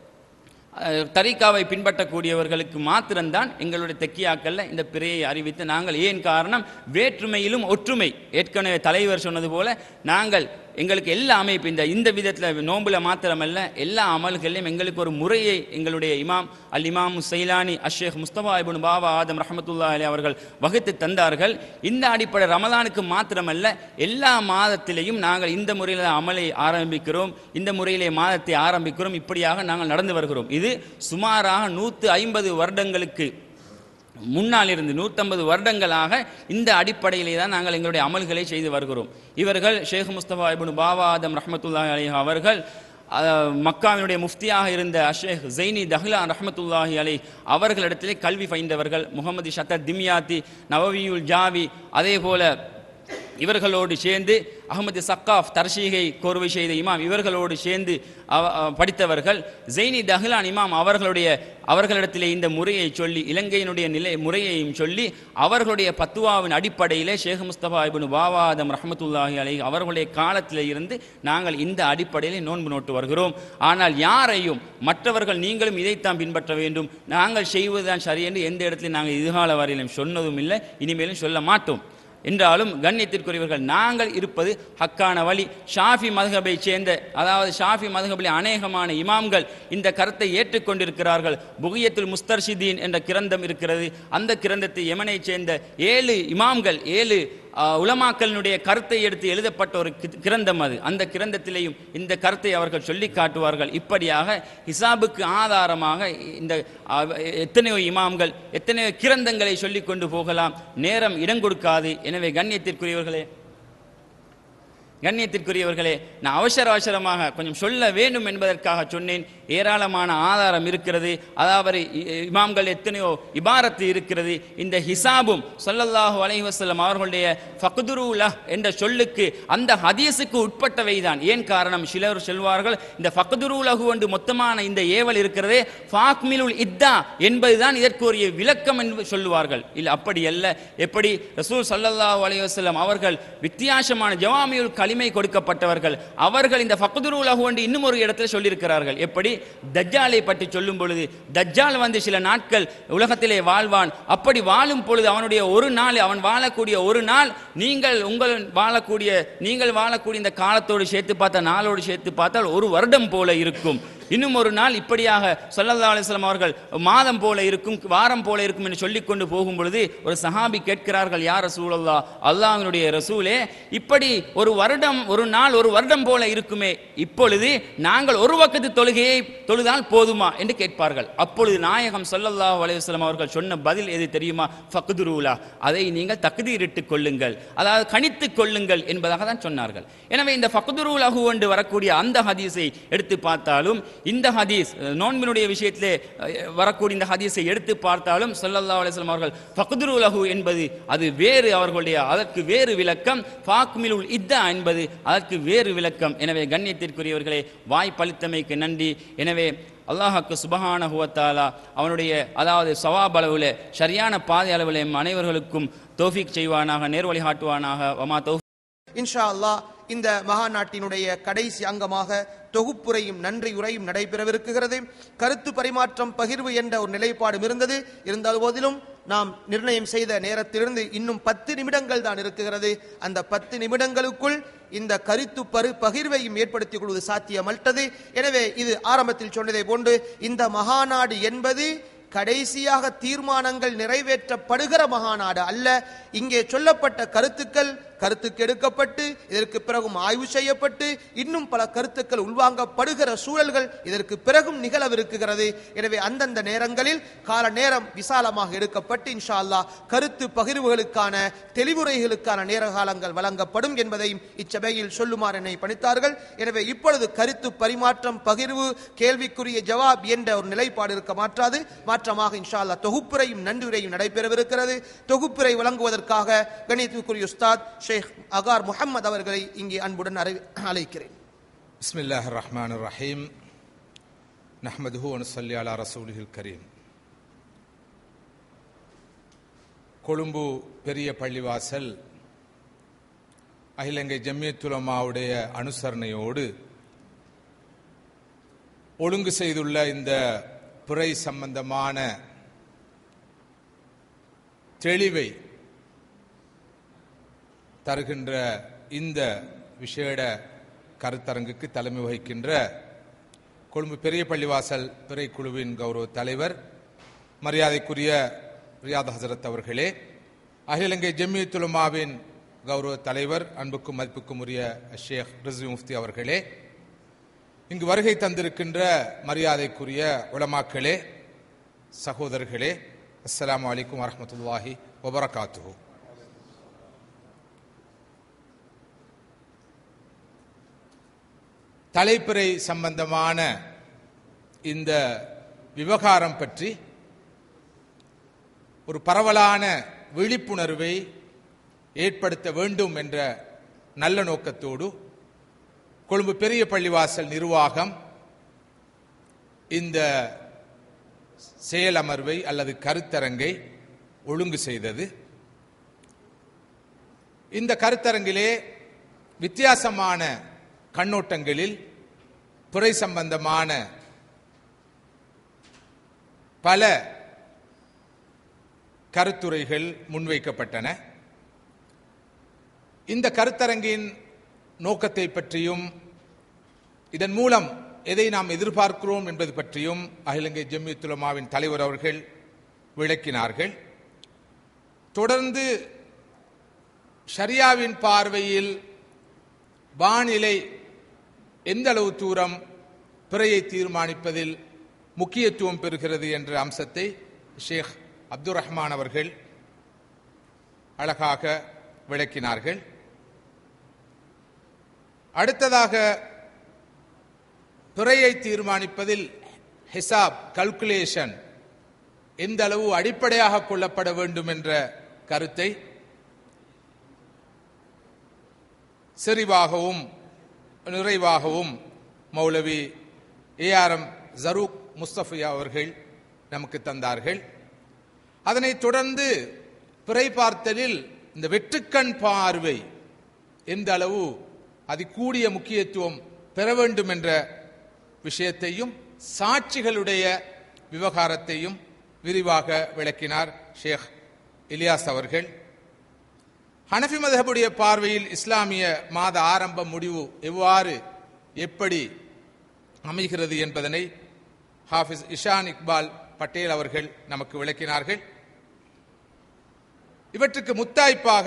[SPEAKER 4] அஹ், தரிகாவை பின்பற்றக்கூடியவர்களுக்கு மாத்திரம்தான் எங்களுடைய தெக்கியாக்கல்ல இந்த பிறையை அறிவித்து நாங்கள் ஏன் காரணம் வேற்றுமையிலும் ஒற்றுமை ஏற்கனவே தலைவர் சொன்னது போல நாங்கள் எங்களுக்கு எல்லாமே இப்போ இந்த இந்த விதத்தில் நோம்புல மாத்திரமல்ல எல்லா அமல்களிலும் எங்களுக்கு ஒரு முறையை எங்களுடைய இமாம் அல் இமாம் சைலானி அஷேக் முஸ்தபா இப்னு பாபா ஆதம் ரஹமத்துல்லா அலி அவர்கள் வகுத்து தந்தார்கள் இந்த அடிப்படை ரமலானுக்கு மாத்திரமல்ல எல்லா மாதத்திலேயும் நாங்கள் இந்த முறையில் அமலை ஆரம்பிக்கிறோம் இந்த முறையிலே மாதத்தை ஆரம்பிக்கிறோம் இப்படியாக நாங்கள் நடந்து வருகிறோம் இது சுமாராக நூற்று ஐம்பது வருடங்களுக்கு முன்னால் இருந்து நூற்றம்பது வருடங்களாக இந்த அடிப்படையிலே தான் நாங்கள் எங்களுடைய அமல்களை செய்து வருகிறோம் இவர்கள் ஷேக் முஸ்தபா இப்னு பாபா ஆதம் ரஹமத்துல்லாஹி அலைஹி அவர்கள் அஹ், மக்காவினுடைய முஃப்தியாக இருந்த அஷேக் ஜெய்னி தஹ்லா ரஹமத்துல்லாஹி அலை அவர்களிடத்திலே கல்வி பயின்றவர்கள் முகமது ஷத்தர் திம்யாத்தி நவவியுல் ஜாவி அதே போல இவர்களோடு சேர்ந்து அகமது சக்காஃப் தர்ஷீகை கோர்வை செய்த இமாம் இவர்களோடு சேர்ந்து அவ- அ- படித்தவர்கள் ஜெய்னி தஹ்லான் இமாம் அவர்களுடைய அவர்களிடத்திலே இந்த முறையை சொல்லி இலங்கையினுடைய நிலை முறையையும் சொல்லி அவர்களுடைய பத்துவாவின் அடிப்படையிலே ஷேக் முஸ்தபா இப்னு பாவாதம் ரஹமத்துல்லாஹி அலை அவர்களுடைய காலத்திலே இருந்து நாங்கள் இந்த அடிப்படையிலே நோன்பு நோட்டு வருகிறோம் ஆனால் யாரையும் மற்றவர்கள் நீங்களும் இதைத்தான் பின்பற்ற வேண்டும் நாங்கள் செய்வதுதான் சரி என்று எந்த இடத்திலும் நாங்கள் இதுகால வரையிலும் சொன்னதும் இல்லை இனிமேலும் சொல்ல மாட்டோம் என்றாலும் கண்ணியத்திற்குரியவர்கள் நாங்கள் இருப்பது ஹக்கான வழி ஷாஃபி மதுஹபை சேர்ந்த அதாவது ஷாஃபி மதுஹபில் அநேகமான இமாம்கள் இந்த கருத்தை ஏற்றுக்கொண்டிருக்கிறார்கள் புகியத்துல் முஸ்தர்ஷிதீன் என்ற கிரந்தம் இருக்கிறது அந்த கிரந்தத்தை யமனைச் சேர்ந்த ஏழு இமாம்கள் ஏழு ஆ, உலமாக்களினுடைய கருத்தை எடுத்து எழுதப்பட்ட ஒரு கி- கிரந்தம் அது அந்த கிரந்தத்திலேயும் இந்த கருத்தை அவர்கள் சொல்லி காட்டுவார்கள் இப்படியாக ஹிசாபுக்கு ஆதாரமாக இந்த ஆ, எத்தனையோ இமாம்கள் எத்தனையோ கிரந்தங்களை சொல்லிக் கொண்டு போகலாம் நேரம் இடம் கொடுக்காது எனவே கண்ணியத்திற்குரியவர்களே கண்ணியத்திற்குரியவர்களே நான் அவசர அவசரமாக கொஞ்சம் சொல்ல வேண்டும் என்பதற்காக சொன்னேன் ஏராளமான ஆதாரம் இருக்கிறது அதாவது இ- இமாம்கள் எத்தனையோ இபாரத்து இருக்கிறது இந்த ஹிசாபும் ஸல்லல்லாஹு அலைஹி வஸல்லம் அவர்களுடைய ஃபக்துருல என்ற சொல்லுக்கு அந்த ஹதீஸுக்கு உட்பட்டவை தான் ஏன் காரணம் சிலர் சொல்வார்கள் இந்த ஃபக்துருலகு என்று மொத்தமான இந்த ஏவல் இருக்கிறதே ஃபாக்மிலுல் இத்தா என்பதுதான் இதற்குரிய விளக்கம் என்று சொல்லுவார்கள் இல்லை அப்படி அல்ல எப்படி ரசூல் ஸல்லல்லாஹு அலைஹி வஸல்லம் அவர்கள் வித்தியாசமான ஜவாமியுல் கலிமை கொடுக்கப்பட்டவர்கள் அவர்கள் இந்த ஃபக்துருலகு என்று இன்னும் ஒரு இடத்துல சொல்லியிருக்கிறார்கள் எப்படி தஜ்ஜாலை பற்றி சொல்லும் பொழுது தஜ்ஜால் வந்து சில நாட்கள் உலகத்திலே வாழ்வான் அப்படி வாழும் பொழுது அவனுடைய ஒரு நாள் அவன் வாழக்கூடிய ஒரு நாள் நீங்கள் உங்கள் வாழக்கூடிய நீங்கள் வாழக்கூடிய இந்த காலத்தோடு சேர்த்து பார்த்த நாளோடு சேர்த்து பார்த்தால் ஒரு வருடம் போல இருக்கும் இன்னும் ஒரு நாள் இப்படியாக ஸல்லல்லாஹு அலைஹி வஸல்லம் அவர்கள் மாதம் போல இருக்கும் வாரம் போல இருக்கும் என்று சொல்லிக் கொண்டு போகும் பொழுது ஒரு சஹாபி கேட்கிறார்கள் யார் ரசூலல்லா அல்லாஹ்வினுடைய ரசூலே இப்படி ஒரு வருடம் ஒரு நாள் ஒரு வருடம் போல இருக்குமே இப்பொழுது நாங்கள் ஒரு வக்கத்து தொழுகையை தொழுதால் போதுமா என்று கேட்பார்கள் அப்பொழுது நாயகம் ஸல்லல்லாஹு அலைஹி வஸல்லம் அவர்கள் சொன்ன பதில் எது தெரியுமா ஃபக்துரூலா அதை நீங்கள் தக்தீரிட்டுக் கொள்ளுங்கள் அதாவது கணித்துக் கொள்ளுங்கள் என்பதாக தான் சொன்னார்கள் எனவே இந்த ஃபக்துரூலகு என்று வரக்கூடிய அந்த ஹதீஸை எடுத்து பார்த்தாலும் இந்த ஹதீஸ் அஹ், நோன்பினுடைய விஷயத்திலே அஹ், வரக்கூடிய இந்த ஹதீஸை எடுத்து பார்த்தாலும் ஸல்லல்லாஹு அலைஹி வஸல்லம் அவர்கள் ஃபக்துரூலகு என்பது அது வேறு அவர்களுடைய அதற்கு வேறு விளக்கம் ஃபாக்மிலுல் இத்தா என்பது அதற்கு வேறு விளக்கம் எனவே கண்ணியத்திற்குரியவர்களே வாய் பளித்தமைக்கு நன்றி எனவே அல்லாஹாக்கு சுபஹானஹு வ தஆலா அவனுடைய அதாவது சவாப் அளவில் சரியான பாதை அளவில் எம் அனைவர்களுக்கும் தௌஃபீக் செய்வானாக நேர்வழி காட்டுவானாக வமா தௌஃபீக்
[SPEAKER 3] இன்ஷா அல்லாஹ் இந்த மகாநாட்டினுடைய கடைசி அங்கமாக தொகுப்புரையும் நன்றி உரையும் நடைபெறவிருக்கிறது கருத்து பரிமாற்றம் பகிர்வு என்ற ஒரு நிலைப்பாடும் இருந்தது இருந்த போதிலும் நாம் நிர்ணயம் செய்த நேரத்திலிருந்து இன்னும் பத்து நிமிடங்கள் தான் இருக்கிறது அந்த பத்து நிமிடங்களுக்குள் இந்த கருத்து பரு பகிர்வையும் ஏற்படுத்திக் கொள்வது சாத்தியமற்றது எனவே இது ஆரம்பத்தில் சொன்னதை போன்று இந்த மகாநாடு என்பது கடைசியாக தீர்மானங்கள் நிறைவேற்றப்படுகிற மகாநாடு அல்ல இங்கே சொல்லப்பட்ட கருத்துக்கள் கருத்துக்கு எடுக்கப்பட்டு இதற்கு பிறகும் ஆய்வு செய்யப்பட்டு இன்னும் பல கருத்துக்கள் உள்வாங்கப்படுகிற சூழல்கள் இதற்கு பிறகும் நிகழவிருக்கிறது எனவே அந்தந்த நேரங்களில் கால நேரம் விசாலமாக எடுக்கப்பட்டு இன்ஷா அல்லாஹ் கருத்து பகிர்வுகளுக்கான தெளிவுரைகளுக்கான நேர காலங்கள் வழங்கப்படும் என்பதையும் இச்சபையில் சொல்லுமாறு என்னை பணித்தார்கள் எனவே இப்பொழுது கருத்து பரிமாற்றம் பகிர்வு கேள்விக்குரிய ஜவாப் என்ற ஒரு நிலைப்பாடு இருக்க மாற்றாது மாற்றமாக இன்ஷா அல்லாஹ் தொகுப்புரையும் நன்றியுரையும் நடைபெறவிருக்கிறது தொகுப்புரை வழங்குவதற்காக கணித்துக்குரிய உஸ்தாத் ஷேக் அகார் முஹம்மது அவர்களை இங்கே அன்புடன் அறி- அழைக்கிறேன்
[SPEAKER 5] بسم الله الرحمن الرحيم نحمده ونصلي على رسوله الكريم கொழும்பு பெரிய பள்ளிவாசல் அகிலங்கை ஜம்மியத்துலமாவுடைய அனுசரணையோடு ஒழுங்கு செய்துள்ள இந்த பிறை சம்பந்தமான தெளிவை தருகின்ற இந்த விசேட கருத்தரங்குக்கு தலைமை வகிக்கின்ற கொழும்பு பெரிய பள்ளிவாசல் பிறை குழுவின் கௌரவ தலைவர் மரியாதைக்குரிய ரியாத் ஹசரத் அவர்களே அகில இலங்கை ஜம்மியத்துலமாவின் கௌரவ தலைவர் அன்புக்கும் மதிப்புக்கும் உரிய ஷேக் ரிஸ்வி முஃப்தி அவர்களே இங்கு வருகை தந்திருக்கின்ற மரியாதைக்குரிய உலமாக்களே சகோதரர்களே அஸ்ஸலாமு அலைக்கும் வரஹ்மத்துல்லாஹி வபரகாத்துஹு தலைப்பிறை சம்பந்தமான இந்த விவகாரம் பற்றி ஒரு பரவலான விழிப்புணர்வை ஏற்படுத்த வேண்டும் என்ற நல்ல நோக்கத்தோடு கொழும்பு பெரிய பள்ளிவாசல் நிர்வாகம் இந்த செயலமர்வை அல்லது கருத்தரங்கை ஒழுங்கு செய்தது இந்த கருத்தரங்கிலே வித்தியாசமான கண்ணோட்டங்களில் துறை சம்பந்தமான பல கருத்துரைகள் முன்வைக்கப்பட்டன இந்த கருத்தரங்கின் நோக்கத்தை பற்றியும் இதன் மூலம் எதை நாம் எதிர்பார்க்கிறோம் என்பது பற்றியும் அகிலங்கை ஜம்மியத்துலமாவின் தலைவர் அவர்கள் விளக்கினார்கள் தொடர்ந்து ஷரியாவின் பார்வையில் வானிலை எந்த அளவு தூரம் பிறையை தீர்மானிப்பதில் முக்கியத்துவம் பெறுகிறது என்ற அம்சத்தை ஷேக் அப்துல் ரஹ்மான் அவர்கள் அழகாக விளக்கினார்கள் அடுத்ததாக பிறையை தீர்மானிப்பதில் ஹிசாப் கல்குலேஷன் எந்த அளவு அடிப்படையாக கொள்ளப்பட வேண்டும் என்ற கருத்தை செறிவாகவும் நிறைவாகவும் மௌலவி ஏஆர்எம் ஜரூக் முஸ்தபியா அவர்கள் நமக்கு தந்தார்கள் அதனைத் தொடர்ந்து பிறை பார்த்தலில் இந்த வெற்றுக்கண் பார்வை எந்த அளவு அது கூடிய முக்கியத்துவம் பெற வேண்டும் என்ற விஷயத்தையும் சாட்சிகளுடைய விவகாரத்தையும் விரிவாக விளக்கினார் ஷேக் இலியாஸ் அவர்கள் ஹனஃபி மதஹபுடைய பார்வையில் இஸ்லாமிய மாத ஆரம்ப முடிவு எவ்வாறு எப்படி அமைகிறது என்பதனை ஹாஃபிஸ் இஷான் இக்பால் பட்டேல் அவர்கள் நமக்கு விளக்கினார்கள் இவற்றுக்கு முத்தாய்ப்பாக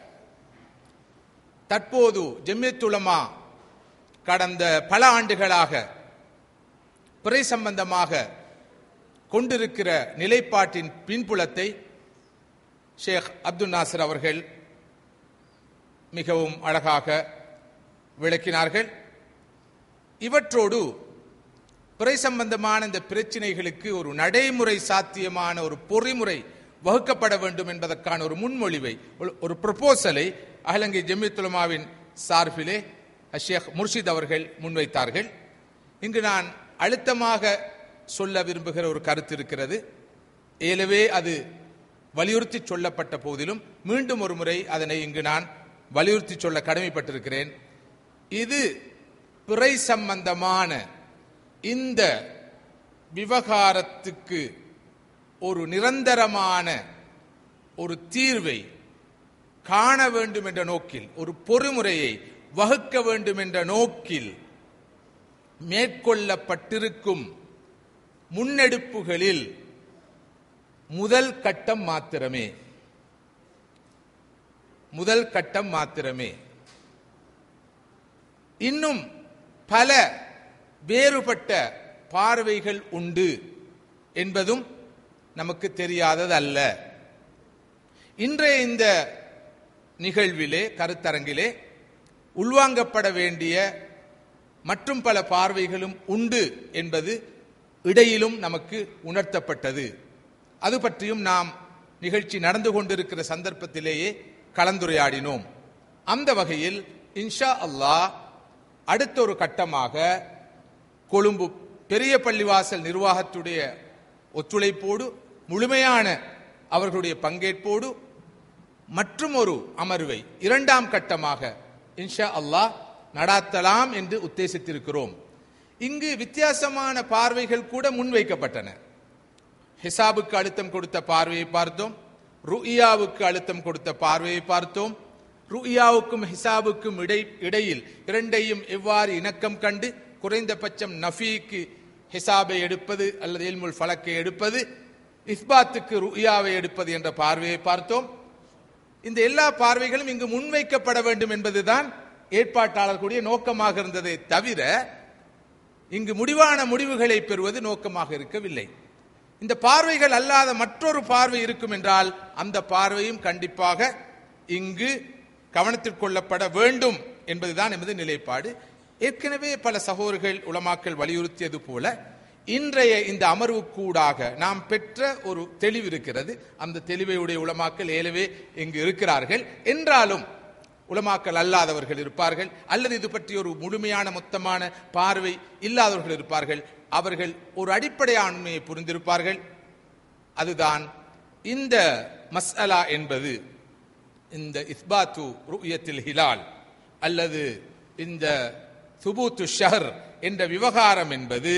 [SPEAKER 5] தற்போது ஜெம்மியத்துலமா கடந்த பல ஆண்டுகளாக பிறை சம்பந்தமாக கொண்டிருக்கிற நிலைப்பாட்டின் பின்புலத்தை ஷேக் அப்துல் நாசர் அவர்கள் மிகவும் அழகாக விளக்கினார்கள் இவற்றோடு பிறை சம்பந்தமான இந்த பிரச்சினைகளுக்கு ஒரு நடைமுறை சாத்தியமான ஒரு பொறிமுறை வகுக்கப்பட வேண்டும் என்பதற்கான ஒரு முன்மொழிவை ஒரு- ஒரு ப்ரொபோசலை அகலங்கை ஜெமித்துலமாவின் சார்பிலே ஷேக் முர்ஷித் அவர்கள் முன்வைத்தார்கள் இங்கு நான் அழுத்தமாக சொல்ல விரும்புகிற ஒரு கருத்து இருக்கிறது ஏலவே அது வலியுறுத்தி சொல்லப்பட்ட போதிலும் மீண்டும் ஒரு முறை அதனை இங்கு நான் வலியுறுத்தி சொல்ல கடமைப்பட்டிருக்கிறேன் இது பிறை சம்பந்தமான இந்த விவகாரத்துக்கு ஒரு நிரந்தரமான ஒரு தீர்வை காண வேண்டும் என்ற நோக்கில் ஒரு பொறுமுறையை வகுக்க வேண்டும் என்ற நோக்கில் மேற்கொள்ளப்பட்டிருக்கும் முன்னெடுப்புகளில் முதல் கட்டம் மாத்திரமே முதல் கட்டம் மாத்திரமே இன்னும் பல வேறுபட்ட பார்வைகள் உண்டு என்பதும் நமக்கு தெரியாததல்ல இன்றைய இந்த நிகழ்விலே கருத்தரங்கிலே உள்வாங்கப்பட வேண்டிய மற்றும் பல பார்வைகளும் உண்டு என்பது இடையிலும் நமக்கு உணர்த்தப்பட்டது அது பற்றியும் நாம் நிகழ்ச்சி நடந்து கொண்டிருக்கிற சந்தர்ப்பத்திலேயே கலந்துரையாடினோம் அந்த வகையில் இன்ஷா அல்லாஹ் அடுத்த ஒரு கட்டமாக கொழும்பு பெரிய பள்ளிவாசல் நிர்வாகத்துடைய ஒத்துழைப்போடு முழுமையான அவர்களுடைய பங்கேற்போடு மற்றும் ஒரு அமர்வை இரண்டாம் கட்டமாக இன்ஷா அல்லாஹ் நடாத்தலாம் என்று உத்தேசித்திருக்கிறோம் இங்கு வித்தியாசமான பார்வைகள் கூட முன்வைக்கப்பட்டன ஹிசாபுக்கு அழுத்தம் கொடுத்த பார்வையை பார்த்தோம் ருஇயாவுக்கு அழுத்தம் கொடுத்த பார்வையை பார்த்தோம் ருஇயாவுக்கும் ஹிசாபுக்கும் இடை இடையில் இரண்டையும் எவ்வாறு இணக்கம் கண்டு குறைந்தபட்சம் நஃபீக்கு ஹிசாபை எடுப்பது அல்லது இல்முல் ஃபலக்கை எடுப்பது இஸ்பாத்துக்கு ருஇயாவை எடுப்பது என்ற பார்வையை பார்த்தோம் இந்த எல்லா பார்வைகளும் இங்கு முன்வைக்கப்பட வேண்டும் என்பதுதான் ஏற்பாட்டாளர்களுடைய நோக்கமாக இருந்ததை தவிர இங்கு முடிவான முடிவுகளை பெறுவது நோக்கமாக இருக்கவில்லை இந்த பார்வைகள் அல்லாத மற்றொரு பார்வை இருக்கும் என்றால் அந்த பார்வையும் கண்டிப்பாக இங்கு கவனத்தில் கொள்ளப்பட வேண்டும் என்பதுதான் எமது நிலைப்பாடு ஏற்கனவே பல சகோதரர்கள் உலமாக்கள் வலியுறுத்தியது போல இன்றைய இந்த அமர்வுக்கூடாக நாம் பெற்ற ஒரு தெளிவு இருக்கிறது அந்த தெளிவையுடைய உலமாக்கள் ஏலவே இங்கு இருக்கிறார்கள் என்றாலும் உலமாக்கள் அல்லாதவர்கள் இருப்பார்கள் அல்லது இது பற்றி ஒரு முழுமையான மொத்தமான பார்வை இல்லாதவர்கள் இருப்பார்கள் அவர்கள் ஒரு அடிப்படையான உண்மையை புரிந்திருப்பார்கள் அதுதான் இந்த மஸ்அலா என்பது இந்த இஸ்பாத்து ருயத்தில் ஹிலால் அல்லது இந்த சுபூத்து ஷஹர் என்ற விவகாரம் என்பது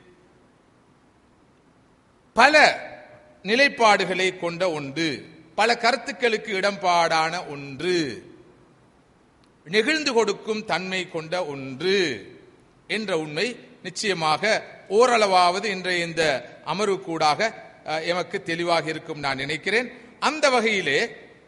[SPEAKER 5] பல நிலைப்பாடுகளை கொண்ட ஒன்று பல கருத்துக்களுக்கு இடம்பாடான ஒன்று நெகிழ்ந்து கொடுக்கும் தன்மை கொண்ட ஒன்று என்ற உண்மை நிச்சயமாக ஓரளவாவது இன்றைய இந்த அமர்வு கூடாக அஹ், எமக்கு தெளிவாக இருக்கும் நான் நினைக்கிறேன் அந்த வகையிலே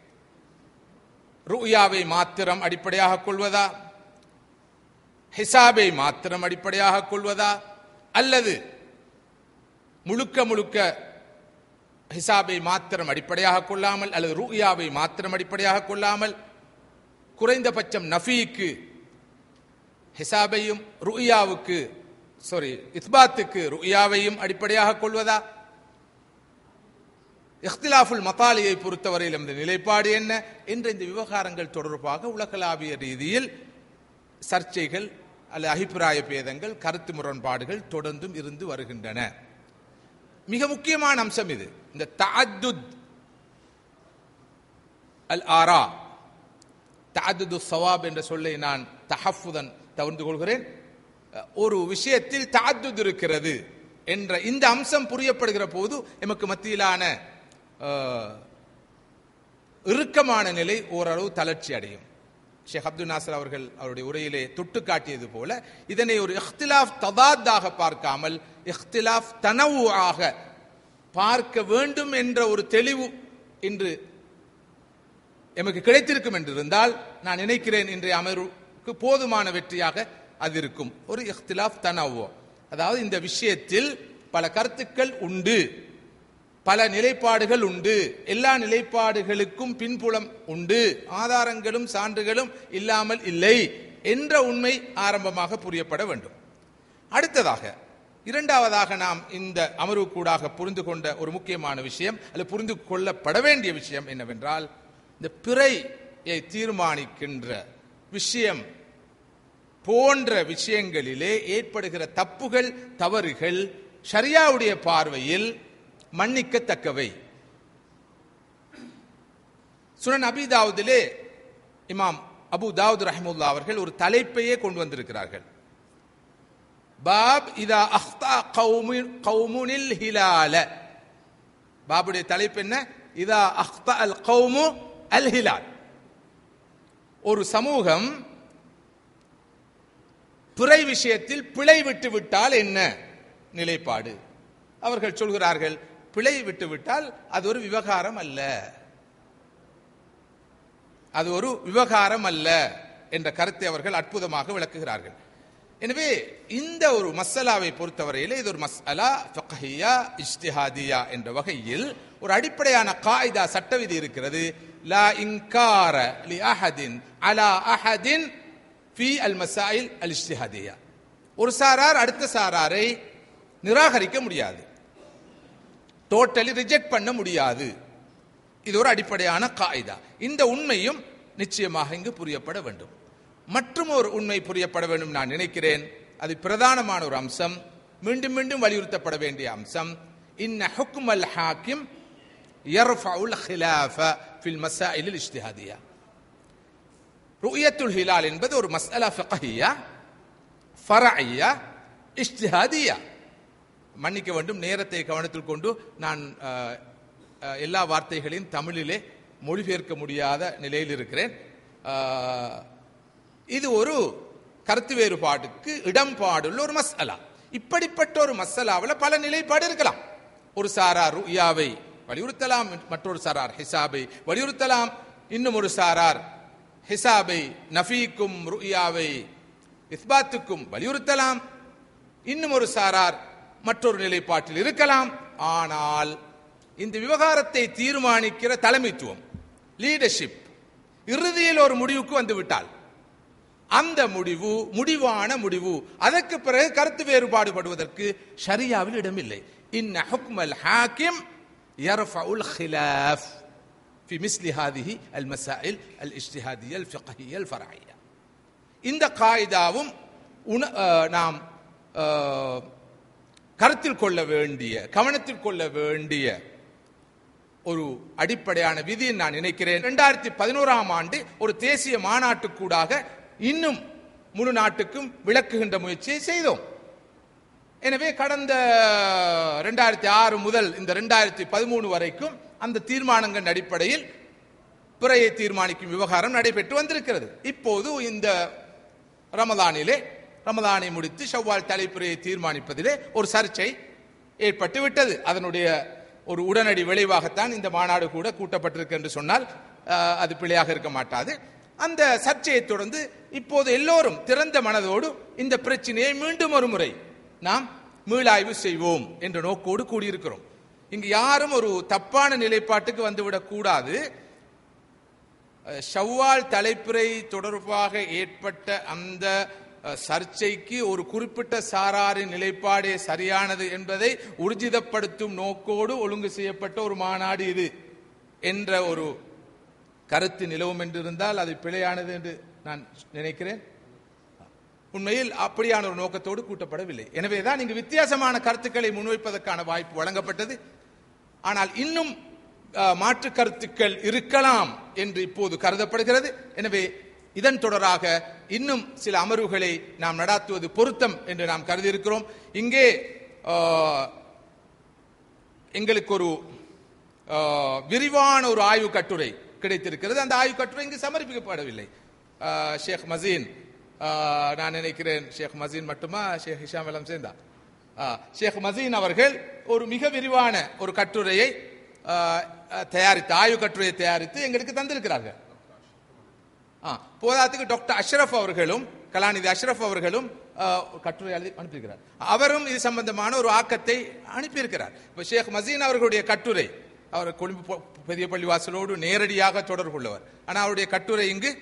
[SPEAKER 5] ருயாவை மாத்திரம் அடிப்படையாக கொள்வதா ஹிசாபை மாத்திரம் அடிப்படையாக கொள்வதா அல்லது முழுக்க முழுக்க ஹிசாபை மாத்திரம் அடிப்படையாக கொள்ளாமல் அல்லது ரூயாவை மாத்திரம் அடிப்படையாக கொள்ளாமல் குறைந்தபட்சம் நஃபீக்கு ஹிசாபையும் ருயாவுக்கு சாரி இஸ்பாத்துக்கு ருயாவையும் அடிப்படையாக கொள்வதா இஃப்திலாஃபுல் மத்தாலியை பொறுத்தவரையில் இந்த நிலைப்பாடு என்ன என்ற இந்த விவகாரங்கள் தொடர்பாக உலகளாவிய ரீதியில் சர்ச்சைகள் அல்லது அபிப்பிராய பேதங்கள் கருத்து முரண்பாடுகள் தொடர்ந்தும் இருந்து வருகின்றன மிக முக்கியமான அம்சம் இது இந்த தஅத்துத் அல் ஆரா தஅத்துது சவாப் என்ற சொல்லை நான் தஹஃபுதன் தவிர்த்து கொள்கிறேன் ஒரு விஷயத்தில் தஅத்துத் இருக்கிறது என்ற இந்த அம்சம் புரியப்படுகிற போது எமக்கு மத்தியிலான அஹ், இறுக்கமான நிலை ஓரளவு தளர்ச்சி அடையும் ஷேக் அப்துல் நாசர் அவர்கள் அவருடைய உரையிலே தொட்டு காட்டியது போல இதனை ஒரு இഖ്തിലാഫ് ததாத்தாக பார்க்காமல் இഖ்திலாஃப் தனவு ஆக பார்க்க வேண்டும் என்ற ஒரு தெளிவு இன்று எமக்கு கிடைத்திருக்கும் என்று இருந்தால் நான் நினைக்கிறேன் இன்றைய அமர்வுக்கு போதுமான வெற்றியாக அது இருக்கும் ஒரு இഖ்திலாஃப் தனவோ அதாவது இந்த விஷயத்தில் பல கருத்துக்கள் உண்டு பல நிலைப்பாடுகள் உண்டு எல்லா நிலைப்பாடுகளுக்கும் பின்புலம் உண்டு ஆதாரங்களும் சான்றுகளும் இல்லாமல் இல்லை என்ற உண்மை ஆரம்பமாக புரியப்பட வேண்டும் அடுத்ததாக இரண்டாவதாக நாம் இந்த அமர்வுக்கூடாக புரிந்து கொண்ட ஒரு முக்கியமான விஷயம் அல்லது புரிந்து கொள்ளப்பட வேண்டிய விஷயம் என்னவென்றால் இந்த பிறையை தீர்மானிக்கின்ற விஷயம் போன்ற விஷயங்களிலே ஏற்படுகிற தப்புகள் தவறுகள் ஷரியாவுடைய பார்வையில் மன்னிக்கத்தக்கவை சுனன் அபிதாவுதிலே இமாம் அபு தாவூத் ரஹமுல்லா அவர்கள் ஒரு தலைப்பையே கொண்டு வந்திருக்கிறார்கள் பாப் இதா அஹ்தா கௌமு கௌமுனில் ஹிலால பாபுடைய தலைப்பு என்ன இதா அஹ்தா அல் கௌமு அல் ஹிலால் ஒரு சமூகம் பிறை விஷயத்தில் பிழை விட்டு விட்டால் என்ன நிலைப்பாடு அவர்கள் சொல்கிறார்கள் பிழை விட்டு விட்டால் அது ஒரு விவகாரம் அல்ல அது ஒரு விவகாரம் அல்ல என்ற கருத்தை அவர்கள் அற்புதமாக விளக்குகிறார்கள் எனவே இந்த ஒரு மஸ்ஸலாவை பொறுத்தவரையில் இது ஒரு மஸ்அலா ஃபக்ஹியா இஜ்திஹாதியா என்ற வகையில் ஒரு அடிப்படையான காயிதா சட்டவிதி இருக்கிறது லா இன்கார லி அஹதின் அலா அஹதின் ஃபி அல் மசாயில் அல் இஜ்திஹாதியா ஒரு சாரார் அடுத்த சாராரை நிராகரிக்க முடியாது டோட்டலி ரிஜெக்ட் பண்ண முடியாது இது ஒரு அடிப்படையான காயிதா இந்த உண்மையும் நிச்சயமாக இங்கு புரியப்பட வேண்டும் மற்றும் ஒரு உண்மை புரியப்பட வேண்டும் நான் நினைக்கிறேன் அது பிரதானமான ஒரு அம்சம் மீண்டும் மீண்டும் வலியுறுத்தப்பட வேண்டிய அம்சம் இன்ன ஹுக்கும் அல் ஹாக்கிம் யர்ஃபவுல் ஹிலாஃப ஃபில் மசாயில் இஜ்திஹாதியா ருயத்துல் ஹிலால் என்பது ஒரு மஸ்அலா ஃபிக்ஹியா ஃபரஐயா இஜ்திஹாதியா மன்னிக்க வேண்டும் நேரத்தை கவனத்தில் கொண்டு நான் அஹ், அஹ், எல்லா வார்த்தைகளையும் தமிழிலே மொழிபெயர்க்க முடியாத நிலையில் இருக்கிறேன் அஹ், இது ஒரு கருத்து வேறுபாட்டுக்கு இடம்பாடுள்ள ஒரு மஸ்அலா இப்படிப்பட்ட ஒரு மஸ்அலாவில் பல நிலைப்பாடு இருக்கலாம் ஒரு சாரார் ருயாவை வலியுறுத்தலாம் மற்றொரு சாரார் ஹிசாபை வலியுறுத்தலாம் இன்னும் ஒரு சாரார் ஹிசாபை நஃபீக்கும் ருயாவை இஸ்பாத்துக்கும் வலியுறுத்தலாம் இன்னும் ஒரு சாரார் மற்றொரு நிலைப்பாட்டில் இருக்கலாம் ஆனால் இந்த விவகாரத்தை தீர்மானிக்கிற தலைமைத்துவம் லீடர்ஷிப் இறுதியில் ஒரு முடிவுக்கு வந்து விட்டால் அந்த முடிவு முடிவான முடிவு அதற்கு பிறகு கருத்து வேறுபாடுபடுவதற்கு ஷரியாவில் இடமில்லை இன்ன ஹுக்மல் ஹாக்கிம் யர்ஃபஉல் خلاف في مثل هذه المسائل الاجتهادية الفقهية الفرعية இந்த காயிதாவும் உண- அஹ், நாம் அஹ், கருத்தில் கொள்ள வேண்டிய கவனத்தில் கொள்ள வேண்டிய ஒரு அடிப்படையான விதி நான் நினைக்கிறேன் இரண்டாயிரத்தி பதினோராம் ஆண்டு ஒரு தேசிய மாநாட்டுக்கூடாக இன்னும் முழு நாட்டுக்கும் விளக்குகின்ற முயற்சியை செய்தோம் எனவே கடந்த ரெண்டாயிரத்தி ஆறு முதல் இந்த ரெண்டாயிரத்தி பதிமூணு வரைக்கும் அந்த தீர்மானங்கள் அடிப்படையில் பிறையை தீர்மானிக்கும் விவகாரம் நடைபெற்று வந்திருக்கிறது இப்போது இந்த ரமதானிலே ரமதானை முடித்து ஷவ்வால் தலைப்புறையை தீர்மானிப்பதிலே ஒரு சர்ச்சை ஏற்பட்டு விட்டது அதனுடைய ஒரு உடனடி விளைவாகத்தான் இந்த மாநாடு கூட கூட்டப்பட்டிருக்கு என்று சொன்னால் அஹ், அது பிழையாக இருக்க மாட்டாது அந்த சர்ச்சையை தொடர்ந்து இப்போது எல்லோரும் திறந்த மனதோடு இந்த பிரச்சனையை மீண்டும் ஒரு முறை நாம் மீளாய்வு செய்வோம் என்ற நோக்கோடு கூடியிருக்கிறோம் இங்கு யாரும் ஒரு தப்பான நிலைப்பாட்டுக்கு வந்துவிடக் கூடாது அஹ், ஷவ்வால் தலைப்புரை தொடர்பாக ஏற்பட்ட அந்த அஹ், சர்ச்சைக்கு ஒரு குறிப்பிட்ட சாராரின் நிலைப்பாடே சரியானது என்பதை ஊர்ஜிதப்படுத்தும் நோக்கோடு ஒழுங்கு செய்யப்பட்ட ஒரு மாநாடு இது என்ற ஒரு கருத்து நிலவும் என்றிருந்தால் அது பிழையானது என்று நான் நினைக்கிறேன் உண்மையில் அப்படியான ஒரு நோக்கத்தோடு கூட்டப்படவில்லை எனவேதான் இங்கு வித்தியாசமான கருத்துக்களை முன்வைப்பதற்கான வாய்ப்பு வழங்கப்பட்டது ஆனால் இன்னும் அஹ், மாற்று கருத்துக்கள் இருக்கலாம் என்று இப்போது கருதப்படுகிறது எனவே இதன் தொடராக இன்னும் சில அமர்வுகளை நாம் நடாத்துவது பொருத்தம் என்று நாம் கருதியிருக்கிறோம் இங்கே அஹ், எங்களுக்கு ஒரு அஹ், விரிவான ஒரு ஆய்வு கட்டுரை கிடைத்திருக்கிறது அந்த ஆய்வு கட்டுரை இங்கு சமர்ப்பிக்கப்படவில்லை அஹ், ஷேக் மசீன் அஹ், நான் நினைக்கிறேன் ஷேக் மசீன் மட்டுமா ஷேக் ஹிஷாம் எல்லாம் சேர்ந்தா அஹ், ஷேக் மசீன் அவர்கள் ஒரு மிக விரிவான ஒரு கட்டுரையை அஹ், அஹ், தயாரித்து ஆய்வு கட்டுரையை தயாரித்து எங்களுக்கு தந்திருக்கிறார்கள் ஆ, போதாத்துக்கு டாக்டர் அஷ்ரஃப் அவர்களும் கலாநிதி அஷ்ரஃப் அவர்களும் ஆ, ஒரு கட்டுரை எழுதி அனுப்பியிருக்கிறார் அவரும் இது சம்பந்தமான ஒரு ஆக்கத்தை அனுப்பியிருக்கிறார் இப்ப ஷேக் மசீன் அவர்களுடைய கட்டுரை அவர் கொழும்பு பொ- பெரிய பள்ளிவாசலோடு நேரடியாக தொடர்பு கொள்ளவர் ஆனால் அவருடைய கட்டுரை இங்கு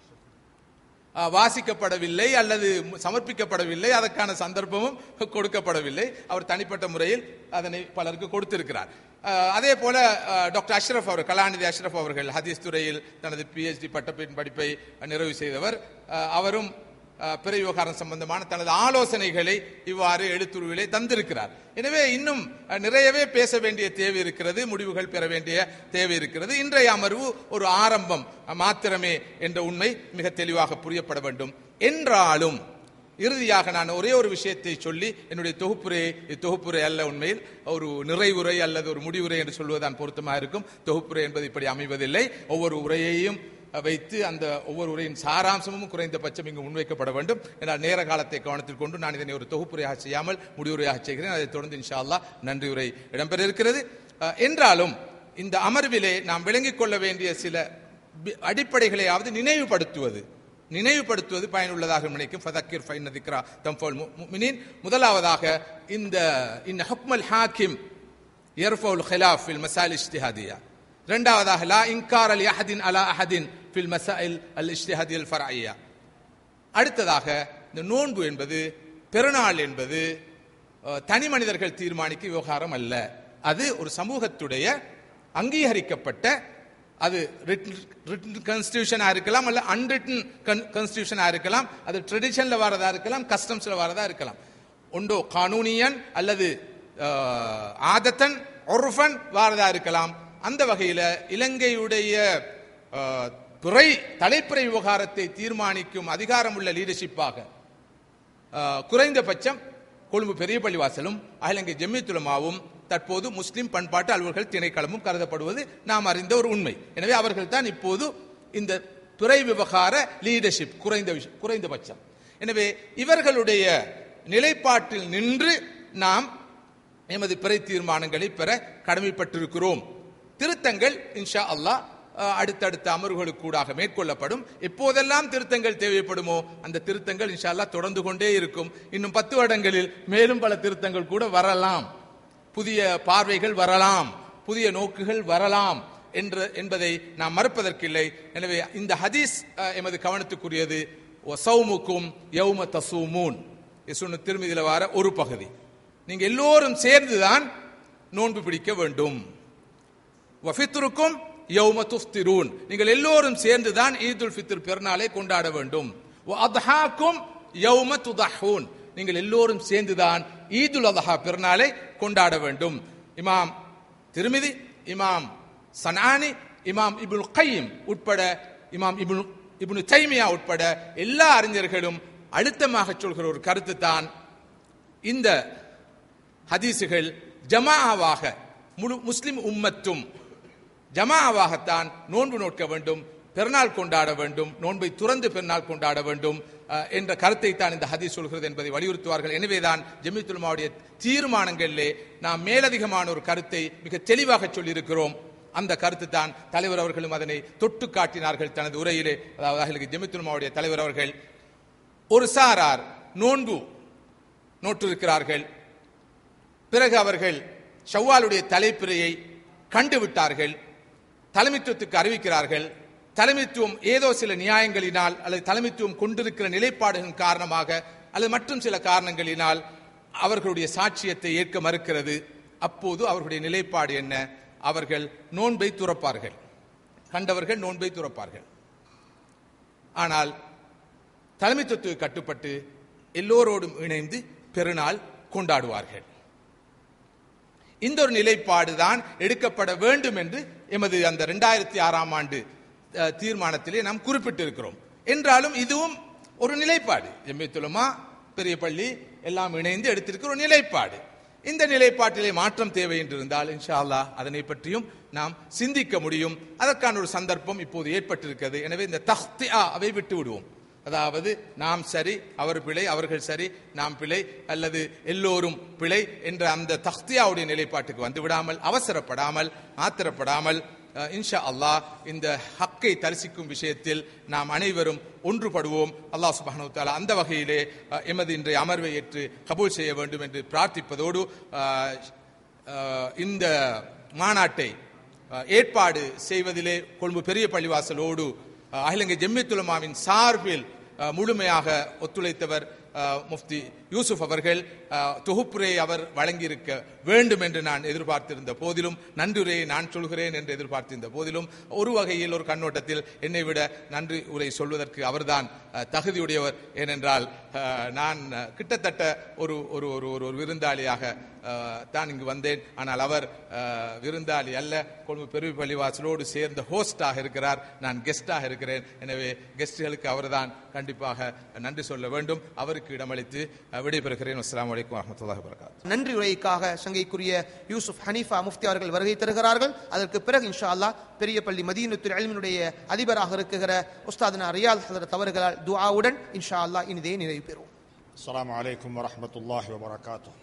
[SPEAKER 5] ஆ, வாசிக்கப்படவில்லை அல்லது மு- சமர்ப்பிக்கப்படவில்லை அதற்கான சந்தர்ப்பமும் கொடுக்கப்படவில்லை அவர் தனிப்பட்ட முறையில் அதனை பலருக்கு கொடுத்திருக்கிறார் ஆ, அதே போல ஆ, டாக்டர் அஷ்ரஃப் அவர் கலாநிதி அஷ்ரஃப் அவர்கள் ஹதீஸ் துறையில் தனது பிஹெச்டி பட்டப்பின் படிப்பை நிறைவு செய்தவர் ஆ, அவரும் ஆ, பிற விவகாரம் சம்பந்தமான தனது ஆலோசனைகளை இவ்வாறு எழுத்துருவிலே தந்திருக்கிறார் எனவே இன்னும் அ, நிறையவே பேச வேண்டிய தேவை இருக்கிறது முடிவுகள் பெற வேண்டிய தேவை இருக்கிறது இன்றைய அமர்வு ஒரு ஆரம்பம் அ, மாத்திரமே என்ற உண்மை மிக தெளிவாக புரியப்பட வேண்டும் என்றாலும் இறுதியாக நான் ஒரே ஒரு விஷயத்தை சொல்லி என்னுடைய தொகுப்புரை இது தொகுப்புரை அல்ல உண்மையில் ஒரு நிறைவுரை அல்லது ஒரு முடிவுரை என்று சொல்வதுதான் பொருத்தமாக இருக்கும் தொகுப்புரை என்பது இப்படி அமைவதில்லை ஒவ்வொரு உரையையும் வைத்து அந்த ஒவ்வொரு உரையின் சாராம்சமும் குறைந்தபட்சம் இங்கு முன்வைக்கப்பட வேண்டும் என்னால் நேர காலத்தை கவனத்தில் கொண்டு நான் இதனை ஒரு தொகுப்புரையாக செய்யாமல் முடிவுரையாக செய்கிறேன் அதைத் தொடர்ந்து இன்ஷா அல்லாஹ் நன்றி உரை இடம்பெற இருக்கிறது அஹ், என்றாலும் இந்த அமர்விலே நாம் விளங்கிக் கொள்ள வேண்டிய சில பி- அடிப்படைகளையாவது நினைவுபடுத்துவது நினைவுபடுத்துவது பயனுள்ளதாக நினைக்கும் ஃபதக்கிர் ஃபைன் திக்ரா தம்ஃபல் முஃமினீன் முதலாவதாக இந்த இந்த ஹுக்மல் ஹாக்கிம் யர்ஃபவுல் ஹிலாஃப் ஃபில் மசாயில் இஜ்திஹாதியா இரண்டாவதாக லா இன்கார் அலி அஹதின் அலா அஹதின் ஃபில் மசாயில் அல் இஜ்திஹாதியல் ஃபர்ஐயா அடுத்ததாக இந்த நோன்பு என்பது பெருநாள் என்பது அஹ், தனி மனிதர்கள் தீர்மானிக்க விவகாரம் அல்ல அது ஒரு சமூகத்துடைய அங்கீகரிக்கப்பட்ட அது ரிட்டன் கான்ஸ்டியூஷனா இருக்கலாம் அல்ல அன்ரிட்டன் கான்ஸ்டியூஷனா இருக்கலாம் அது ட்ரெடிஷன்ல வரதா இருக்கலாம் கஸ்டம்ஸ்ல வரதா இருக்கலாம் ஒன்றோ கானூனியன் அல்லது அஹ், ஆதத்தன் ஒர்ஃபன் வாரதா இருக்கலாம் அந்த வகையில இலங்கையுடைய அஹ், துறை தலைப்புறை விவகாரத்தை தீர்மானிக்கும் அதிகாரம் உள்ள லீடர்ஷிப்பாக அஹ், குறைந்தபட்சம் கொழும்பு பெரிய பள்ளிவாசலும் அகிலங்கை ஜெம்மித்துலமாவும் தற்போது முஸ்லிம் பண்பாட்டு அலுவல்கள் திணைக்களமும் கருதப்படுவது நாம் அறிந்த ஒரு உண்மை எனவே அவர்கள் தான் இப்போது இந்த துறை விவகார லீடர்ஷிப் குறைந்த விஷ- குறைந்தபட்சம் எனவே இவர்களுடைய நிலைப்பாட்டில் நின்று நாம் எமது பிறை தீர்மானங்களை பெற கடமைப்பட்டிருக்கிறோம் திருத்தங்கள் இன்ஷா அல்லாஹ் அஹ், அடுத்தடுத்த அமர்வுகளுக்கூடாக மேற்கொள்ளப்படும் எப்போதெல்லாம் திருத்தங்கள் தேவைப்படுமோ அந்த திருத்தங்கள் இன்ஷா அல்லாஹ் தொடர்ந்து கொண்டே இருக்கும் இன்னும் பத்து வருடங்களில் மேலும் பல திருத்தங்கள் கூட வரலாம் புதிய பார்வைகள் வரலாம் புதிய நோக்குகள் வரலாம் என்ற என்பதை நாம் மறுப்பதற்கில்லை எனவே இந்த ஹதீஸ் அஹ், எமது கவனத்துக்குரியது சௌமுக்கும் யௌம தசூமூன் இசுன்னு திருமதியில் வர ஒரு பகுதி நீங்க எல்லோரும் சேர்ந்துதான் நோன்பு பிடிக்க வேண்டும் வஃபித்ருக்கும் யௌம துஃப்திரூன் நீங்கள் எல்லோரும் சேர்ந்துதான் ஈதுல் ஃபித்ர் பெருநாளை கொண்டாட வேண்டும் வ அத்ஹாக்கும் யௌம துதஹூன் நீங்கள் எல்லோரும் சேர்ந்துதான் ஈதுல் அத்ஹா பெருநாளை கொண்டாட வேண்டும் இமாம் திருமிதி இமாம் சனானி இமாம் இப்னுல் கையும் உட்பட இமாம் இப்னு இப்னு தைமியா உட்பட எல்லா அறிஞர்களும் அழுத்தமாக சொல்கிற ஒரு கருத்து தான் இந்த ஹதீசுகள் ஜமாவாக முழு முஸ்லிம் உம்மத்தும் ஜமாவாகத்தான் நோன்பு நோக்க வேண்டும் பெருநாள் கொண்டாட வேண்டும் நோன்பை துறந்து பெருநாள் கொண்டாட வேண்டும் அஹ், என்ற கருத்தை தான் இந்த ஹதீஸ் சொல்கிறது என்பதை வலியுறுத்துவார்கள் எனவேதான் ஜமித்துல்மாவுடைய தீர்மானங்களிலே நாம் மேலதிகமான ஒரு கருத்தை மிக தெளிவாக சொல்லியிருக்கிறோம் அந்த கருத்து தான் தலைவர் அவர்களும் அதனை தொட்டு காட்டினார்கள் தனது உரையிலே அதாவது அகில ஜமித்துல்மாவுடைய தலைவர் அவர்கள் ஒரு சாரார் நோன்பு நோட்டிருக்கிறார்கள் பிறகு அவர்கள் ஷவ்வாலுடைய தலைப்பிறையை கண்டுவிட்டார்கள் தலைமைத்துவத்துக்கு அறிவிக்கிறார்கள் தலைமைத்துவம் ஏதோ சில நியாயங்களினால் அல்லது தலைமைத்துவம் கொண்டிருக்கிற நிலைப்பாடுகளின் காரணமாக அல்லது மற்றும் சில காரணங்களினால் அவர்களுடைய சாட்சியத்தை ஏற்க மறுக்கிறது அப்போது அவர்களுடைய நிலைப்பாடு என்ன அவர்கள் நோன்பை துறப்பார்கள் கண்டவர்கள் நோன்பை துறப்பார்கள் ஆனால் தலைமைத்துவத்துக்கு கட்டுப்பட்டு எல்லோரோடும் இணைந்து பெருநாள் கொண்டாடுவார்கள் இந்த ஒரு நிலைப்பாடு தான் எடுக்கப்பட வேண்டும் என்று எமது அந்த ரெண்டாயிரத்தி ஆறாம் ஆண்டு அஹ், தீர்மானத்திலே நாம் குறிப்பிட்டிருக்கிறோம் என்றாலும் இதுவும் ஒரு நிலைப்பாடு எம்மித்துலமா பெரிய பள்ளி எல்லாம் இணைந்து எடுத்திருக்கிற ஒரு நிலைப்பாடு இந்த நிலைப்பாட்டிலே மாற்றம் தேவை என்று இருந்தால் இன்ஷா அல்லாஹ் அதனை பற்றியும் நாம் சிந்திக்க முடியும் அதற்கான ஒரு சந்தர்ப்பம் இப்போது ஏற்பட்டிருக்கிறது எனவே இந்த தஹ்தியா அவை விட்டு விடுவோம் அதாவது நாம் சரி அவர் பிழை அவர்கள் சரி நாம் பிழை அல்லது எல்லோரும் பிழை என்ற அந்த தக்தியாவுடைய நிலைப்பாட்டுக்கு வந்து விடாமல் அவசரப்படாமல் ஆத்திரப்படாமல் அஹ், இன்ஷா அல்லாஹ் இந்த ஹக்கை தரிசிக்கும் விஷயத்தில் நாம் அனைவரும் ஒன்றுபடுவோம் அல்லாஹ் சுப்ஹானஹு தஆலா அந்த வகையிலே அஹ், எமது இன்றைய அமர்வை ஏற்று கபூல் செய்ய வேண்டும் என்று பிரார்த்திப்பதோடு அஹ், அஹ், இந்த மாநாட்டை அஹ், ஏற்பாடு செய்வதிலே கொழும்பு பெரிய பள்ளிவாசலோடு அஹ், அகில இலங்கை ஜெம்மித்துலமாவின் சார்பில் அஹ், முழுமையாக ஒத்துழைத்தவர் அஹ், முஃப்தி யூசுப் அவர்கள் அஹ், தொகுப்புரையை அவர் வழங்கியிருக்க வேண்டும் என்று நான் எதிர்பார்த்திருந்த போதிலும் நன்றியுரையை நான் சொல்கிறேன் என்று எதிர்பார்த்திருந்த போதிலும் ஒரு வகையில் ஒரு கண்ணோட்டத்தில் என்னை விட நன்றி உரை சொல்வதற்கு அவர்தான் அஹ், தகுதியுடையவர் ஏனென்றால் அஹ், நான் அஹ், கிட்டத்தட்ட ஒரு ஒரு ஒரு ஒரு ஒரு விருந்தாளியாக அஹ், தான் இங்கு வந்தேன் ஆனால் அவர் அஹ், விருந்தாளி அல்ல கொழும்பு பெருவி பள்ளிவாசலோடு சேர்ந்த ஹோஸ்டாக இருக்கிறார் நான் கெஸ்டாக இருக்கிறேன் எனவே கெஸ்டுகளுக்கு அவர்தான் கண்டிப்பாக நன்றி சொல்ல வேண்டும் அவருக்கு இடமளித்து அஹ், விடைபெறுகிறேன் அஸ்ஸலாமு அலைக்கும் வரஹ்மத்துல்லாஹி வபரகாத்துஹு
[SPEAKER 3] நன்றி உரைக்காக சங்கைக்குரிய யூசுப் ஹனீஃபா முஃப்தி அவர்கள் வருகை தருகிறார்கள் அதற்கு பிறகு இன்ஷா அல்லாஹ் பெரிய பள்ளி மதீனத்துல் அல்மினுடைய அதிபராக இருக்குகிற உஸ்தாதுனா ரியால் ஹதரத் அவர்களால் துஆவுடன் இன்ஷா அல்லாஹ் இனிதே நிறைவு பெறுவோம்
[SPEAKER 6] السلام عليكم ورحمة الله وبركاته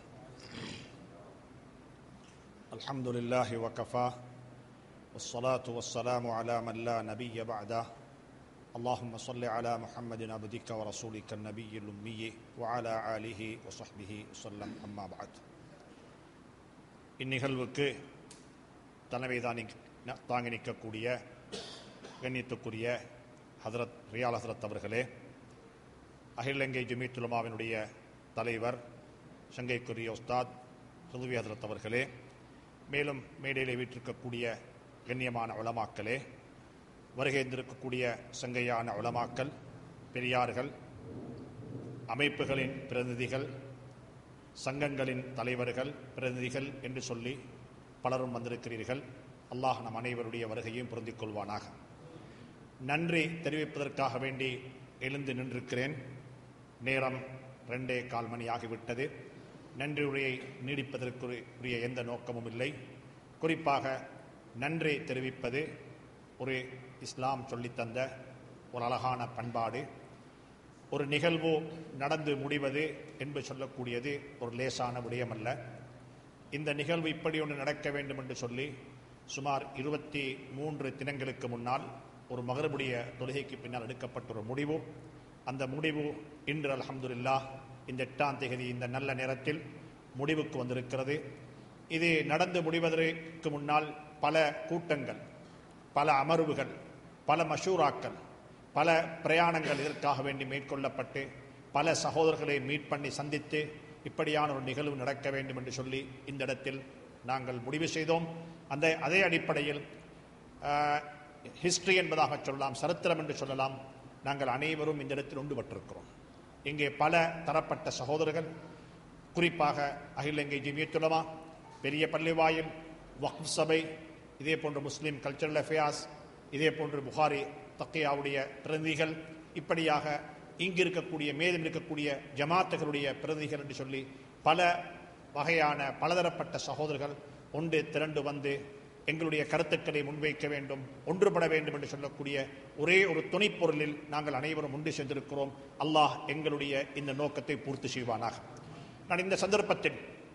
[SPEAKER 6] الحمد لله وكفى والصلاة والسلام على من لا نبي بعده اللهم صل على محمد عبدك ورسولك النبي الأمي وعلى آله وصحبه وسلم أما بعد இந்நிகழ்வுக்கு தலைமை தானி தாங்கி நிற்கக்கூடிய கண்ணியத்துக்குரிய ஹதரத் ரியால் ஹசரத் அவர்களே அகில இலங்கை ஜமீத்துலமாவினுடைய தலைவர் சங்கைக்குரிய உஸ்தாத் ஹுதுவி ஹதரத் அவர்களே மேலும் மேடையிலே வீற்றிருக்கக்கூடிய கண்ணியமான உலமாக்களே வருகை இருந்திருக்கக்கூடிய சங்கையான உலமாக்கள் பெரியார்கள் அமைப்புகளின் பிரதிநிதிகள் சங்கங்களின் தலைவர்கள் பிரதிநிதிகள் என்று சொல்லி பலரும் வந்திருக்கிறீர்கள் அல்லாஹ் நம் அனைவருடைய வருகையும் பொருந்திக் கொள்வானாக நன்றி தெரிவிப்பதற்காக வேண்டி எழுந்து நின்றிருக்கிறேன் நேரம் ரெண்டே கால் மணி ஆகிவிட்டது நன்றி உரையை நீடிப்பதற்குரிய எந்த நோக்கமும் இல்லை குறிப்பாக நன்றி தெரிவிப்பது ஒரு இஸ்லாம் சொல்லித்தந்த ஒரு அழகான பண்பாடு ஒரு நிகழ்வு நடந்து முடிவது என்று சொல்லக்கூடியது ஒரு லேசான விடயமல்ல இந்த நிகழ்வு இப்படி ஒன்று நடக்க வேண்டும் என்று சொல்லி சுமார் இருபத்தி மூன்று தினங்களுக்கு முன்னால் ஒரு மகரபுடைய தொழுகைக்கு பின்னால் எடுக்கப்பட்ட ஒரு முடிவு அந்த முடிவு இன்று அல்ஹம்துலில்லாஹ் இந்த எட்டாம் தேதி இந்த நல்ல நேரத்தில் முடிவுக்கு வந்திருக்கிறது இது நடந்து முடிவதற்கு முன்னால் பல கூட்டங்கள் பல அமர்வுகள் பல மஷூராக்கள் பல பிரயாணங்கள் இதற்காக வேண்டி மேற்கொள்ளப்பட்டு பல சகோதரர்களை மீட் பண்ணி சந்தித்து இப்படியான ஒரு நிகழ்வு நடக்க வேண்டும் என்று சொல்லி இந்த இடத்தில் நாங்கள் முடிவு செய்தோம் அந்த அதே அடிப்படையில் ஹிஸ்டரி என்பதாக சொல்லலாம் சரித்திரம் என்று சொல்லலாம் நாங்கள் அனைவரும் இந்த இடத்தில் ஒன்றுபட்டிருக்கிறோம் இங்கே பல தரப்பட்ட சகோதரர்கள் குறிப்பாக அகில இலங்கை ஜிமியத்துலமா பெரிய பள்ளிவாயில் வக்ஃப் சபை இதே போன்று முஸ்லீம் கல்ச்சரல் அஃபேர்ஸ் இதே போன்று புகாரி தக்கையாவுடைய பிரதிநிதிகள் இப்படியாக இங்கு இருக்கக்கூடிய மேலும் இருக்கக்கூடிய ஜமாத்துகளுடைய பிரதிநிதிகள் என்று சொல்லி பல வகையான பலதரப்பட்ட சகோதரர்கள் ஒன்று திரண்டு வந்து எங்களுடைய கருத்துக்களை முன்வைக்க வேண்டும் ஒன்றுபட வேண்டும் என்று சொல்லக்கூடிய ஒரே ஒரு துணைப்பொருளில் நாங்கள் அனைவரும் ஒன்று சென்றிருக்கிறோம் அல்லாஹ் எங்களுடைய இந்த நோக்கத்தை பூர்த்தி செய்வானாக நான் இந்த சந்தர்ப்பத்தில்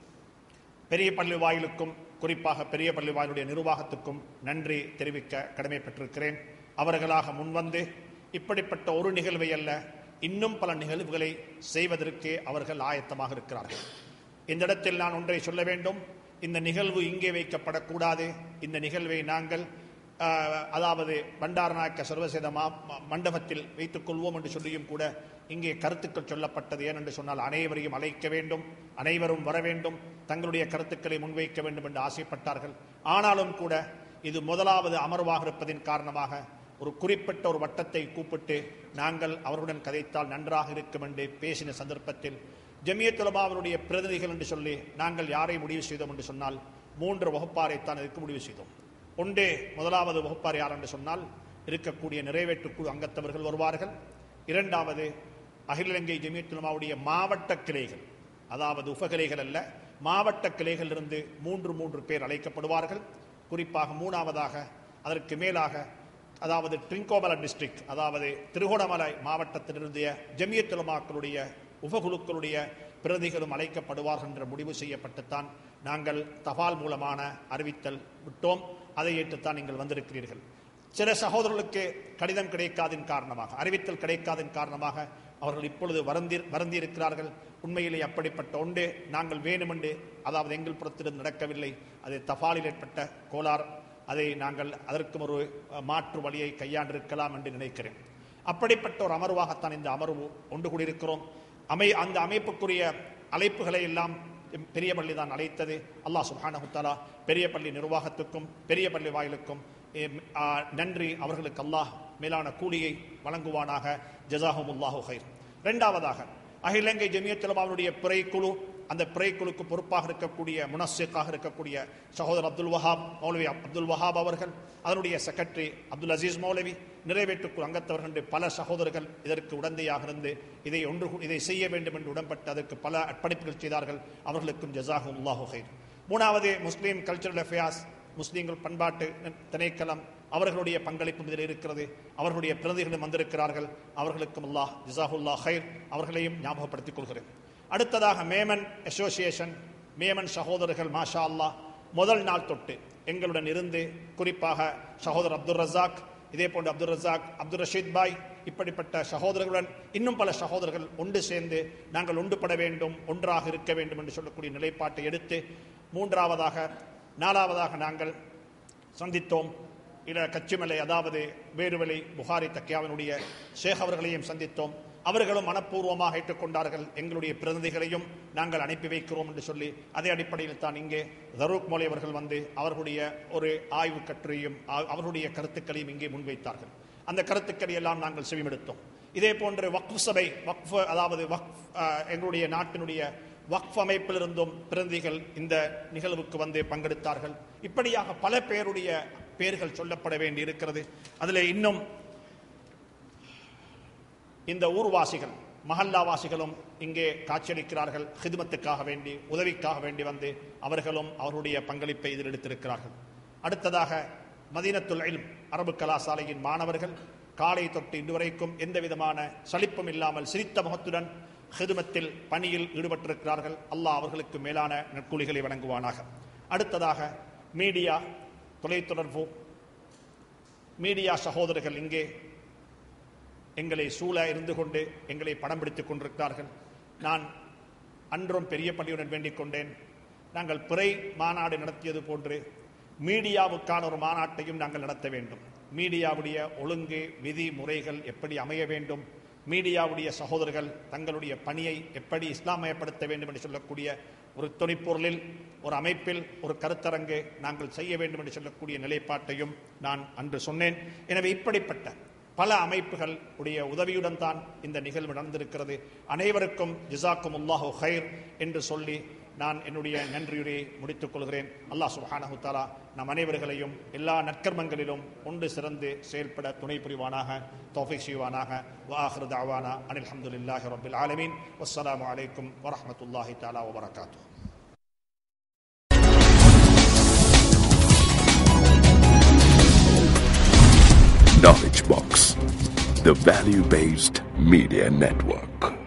[SPEAKER 6] பெரிய பள்ளி வாயிலுக்கும் குறிப்பாக பெரிய பள்ளி வாயிலுடைய நிர்வாகத்துக்கும் நன்றி தெரிவிக்க கடமைப்பட்டிருக்கிறேன் அவர்களாக முன்வந்து இப்படிப்பட்ட ஒரு நிகழ்வை அல்ல இன்னும் பல நிகழ்வுகளை செய்வதற்கு அவர்கள் ஆயத்தமாக இருக்கிறார்கள் இந்த இடத்தில் நான் ஒன்றை சொல்ல வேண்டும் இந்த நிகழ்வு இங்கே வைக்கப்படக்கூடாது இந்த நிகழ்வை நாங்கள் ஆஹ், அதாவது பண்டாரநாயக்க சர்வசேத மா- ம- மண்டபத்தில் வைத்துக் கொள்வோம் என்று சொல்லியும் கூட இங்கே கருத்துக்கள் சொல்லப்பட்டது ஏனென்று சொன்னால் அனைவரையும் அழைக்க வேண்டும் அனைவரும் வர வேண்டும் தங்களுடைய கருத்துக்களை முன்வைக்க வேண்டும் என்று ஆசைப்பட்டார்கள் ஆனாலும் கூட இது முதலாவது அமர்வாக இருப்பதின் காரணமாக ஒரு குறிப்பிட்ட ஒரு வட்டத்தை கூப்பிட்டு நாங்கள் அவருடன் கதைத்தால் நன்றாக இருக்கும் என்று பேசின சந்தர்ப்பத்தில் ஜமியத்துலமாவினுடைய பிரதிநிதிகள் என்று சொல்லி நாங்கள் யாரை முடிவு செய்தோம் என்று சொன்னால் மூன்று வகுப்பாரைத்தான் இதற்கு முடிவு செய்தோம் ஒன்றே முதலாவது வகுப்பார் யார் என்று சொன்னால் இருக்கக்கூடிய நிறைவேற்றுக்குழு அங்கத்தவர்கள் வருவார்கள் இரண்டாவது அகில இலங்கை ஜமியத்துலமாவுடைய மாவட்ட கிளைகள் அதாவது உபகிளைகள் அல்ல மாவட்ட கிளைகளிலிருந்து மூன்று மூன்று பேர் அழைக்கப்படுவார்கள் குறிப்பாக மூணாவதாக அதற்கு மேலாக அதாவது ட்ரிங்கோமலை டிஸ்ட்ரிக்ட் அதாவது திருகோணமலை மாவட்டத்திலிருந்து ஜமியத்துலமாக்களுடைய உபகுழுக்களுடைய பிரதிகளும் அழைக்கப்படுவார்கள் என்ற முடிவு செய்யப்பட்டுத்தான் நாங்கள் தபால் மூலமான அறிவித்தல் விட்டோம் அதை ஏற்றுத்தான் நீங்கள் வந்திருக்கிறீர்கள் சில சகோதரர்களுக்கு கடிதம் கிடைக்காதின் காரணமாக அறிவித்தல் கிடைக்காதின் காரணமாக அவர்கள் இப்பொழுது வருந்தி வருந்தி இருக்கிறார்கள் உண்மையிலே அப்படிப்பட்ட ஒன்று நாங்கள் வேணுமென்று அதாவது எங்கள் புறத்திலிருந்து நடக்கவில்லை அது தபாலில் ஏற்பட்ட கோளாறு அதை நாங்கள் அதற்கும் ஒரு அஹ், மாற்று வழியை கையாண்டிருக்கலாம் என்று நினைக்கிறேன் அப்படிப்பட்ட ஒரு அமர்வாகத்தான் இந்த அமர்வு ஒன்று கூடியிருக்கிறோம் அமை அந்த அமைப்புக்குரிய அழைப்புகளை எல்லாம் பெரிய பள்ளி தான் அழைத்தது அல்லாஹ் சுப்ஹானஹு தஆலா பெரிய பள்ளி நிர்வாகத்துக்கும் பெரிய பள்ளி வாயிலுக்கும் எம், ஆ, நன்றி அவர்களுக்கு அல்லாஹ் மேலான கூலியை வழங்குவானாக ஜசாஹுமுல்லாஹு ஹைர் இரண்டாவதாக அகில இலங்கை ஜமியத்துலமாவுடைய பிறைக்குழு அந்த பிறைக்குழுக்கு பொறுப்பாக இருக்கக்கூடிய முனஸ்ஸிக்காக இருக்கக்கூடிய சகோதரர் அப்துல் வஹாப் மௌலவி அப்துல் வஹாப் அவர்கள் அதனுடைய செக்ரட்டரி அப்துல் அசீஸ் மௌலவி நிறைவேற்றுக்குழு அங்கத்தவர்கள் என்று பல சகோதரர்கள் இதற்கு உடந்தையாக இருந்து இதை ஒன்று கூ- இதை செய்ய வேண்டும் என்று உடன்பட்டு அதற்கு பல அர்ப்பணிப்புகள் செய்தார்கள் அவர்களுக்கும் ஜசாஹும் அல்லாஹு ஹைர் மூணாவது முஸ்லீம் கல்ச்சரல் அஃபேர்ஸ் முஸ்லீம்கள் பண்பாட்டு திணைக்களம் அவர்களுடைய பங்களிப்பும் இதில் இருக்கிறது அவர்களுடைய பிரதிகளும் வந்திருக்கிறார்கள் அவர்களுக்கும் அல்லாஹ் ஜிசாஹுல்லா ஹைர் அவர்களையும் ஞாபகப்படுத்திக் கொள்கிறேன் அடுத்ததாக மேமன் அசோசியேஷன் மேமன் சகோதரர்கள் மாஷா அல்லாஹ் முதல் நாள் தொட்டு எங்களுடன் இருந்து குறிப்பாக சகோதரர் அப்துல் ரசாக் இதே போன்று அப்துல் ரசாக் அப்துல் ரஷீத் பாய் இப்படிப்பட்ட சகோதரர்களுடன் இன்னும் பல சகோதரர்கள் ஒன்று சேர்ந்து நாங்கள் ஒன்றுபட வேண்டும் ஒன்றாக இருக்க வேண்டும் என்று சொல்லக்கூடிய நிலைப்பாட்டை எடுத்து மூன்றாவதாக நாலாவதாக நாங்கள் சந்தித்தோம் இட கச்சிமலை அதாவது வேறுவலை புகாரி தக்கியாவினுடைய ஷேக் அவர்களையும் சந்தித்தோம் அவர்களும் மனப்பூர்வமாக ஏற்றுக்கொண்டார்கள் எங்களுடைய பிரதிநிதிகளையும் நாங்கள் அனுப்பி வைக்கிறோம் என்று சொல்லி அதே அடிப்படையில் தான் இங்கே தரூக் மோலி அவர்கள் வந்து அவர்களுடைய ஒரு ஆய்வு கட்டுரையும் அ- அவர்களுடைய கருத்துக்களையும் இங்கே முன்வைத்தார்கள் அந்த கருத்துக்களை எல்லாம் நாங்கள் செவிமெடுத்தோம் இதே போன்று வக்ஃப் சபை வக்ஃப் அதாவது வக்ஃப் அஹ், எங்களுடைய நாட்டினுடைய வக்ஃப் அமைப்பிலிருந்தும் பிரதிநிதிகள் இந்த நிகழ்வுக்கு வந்து பங்கெடுத்தார்கள் இப்படியாக பல பேருடைய பெயர்கள் சொல்லப்பட வேண்டி இருக்கிறது அதில் இன்னும் இந்த ஊர்வாசிகள் மஹல்லாவாசிகளும் இங்கே காட்சியளிக்கிறார்கள் ஹிதுமத்துக்காக வேண்டி உதவிக்காக வேண்டி வந்து அவர்களும் அவருடைய பங்களிப்பை இதில் எடுத்திருக்கிறார்கள் அடுத்ததாக மதீனத்துல் இல்ம் அரபு கலாசாலையின் மாணவர்கள் காலை தொட்டு இன்று வரைக்கும் எந்த விதமான சலிப்பும் இல்லாமல் சிரித்த முகத்துடன் ஹிதுமத்தில் பணியில் ஈடுபட்டிருக்கிறார்கள் அல்லாஹ் அவர்களுக்கு மேலான நற்கூலிகளை வழங்குவானாக அடுத்ததாக மீடியா தொலைத்தொடர்பு மீடியா சகோதரர்கள் இங்கே எங்களை சூழ இருந்து கொண்டு எங்களை படம் பிடித்துக் கொண்டிருக்கிறார்கள் நான் அன்றும் பெரிய பள்ளியுடன் வேண்டிக் கொண்டேன் நாங்கள் பிறை மாநாடு நடத்தியது போன்று மீடியாவுக்கான ஒரு மாநாட்டையும் நாங்கள் நடத்த வேண்டும் மீடியாவுடைய ஒழுங்கு விதி முறைகள் எப்படி அமைய வேண்டும் மீடியாவுடைய சகோதரர்கள் தங்களுடைய பணியை எப்படி இஸ்லாமயப்படுத்த வேண்டும் என்று சொல்லக்கூடிய ஒரு துணிப்பொருளில் ஒரு அமைப்பில் ஒரு கருத்தரங்கு நாங்கள் செய்ய வேண்டும் என்று சொல்லக்கூடிய நிலைப்பாட்டையும் நான் அன்று சொன்னேன் எனவே இப்படிப்பட்ட பல அமைப்புகள் உடைய உதவியுடன் தான் இந்த நிகழ்வு நடந்திருக்கிறது அனைவருக்கும் ஜிசாக்கும் உல்லாஹு ஹைர் என்று சொல்லி நான் என்னுடைய நன்றியுரையை முடித்துக் கொள்கிறேன் அல்லாஹ் சுப்ஹானஹு தஆலா நம் அனைவர்களையும் எல்லா நற்கர்மங்களிலும் ஒன்று சிறந்து செயல்பட துணை புரிவானாக தௌஃபீக் செய்வானாக வாஹிரு தாவானா அனில் அல்ஹம்துலில்லாஹி ரப்பில் ஆலமீன் வஸ்ஸலாமு அலைக்கும் வரஹ்மத்துல்லாஹி தஆலா வபரகாத்துஹு
[SPEAKER 7] Knowledge Box, the value based media network.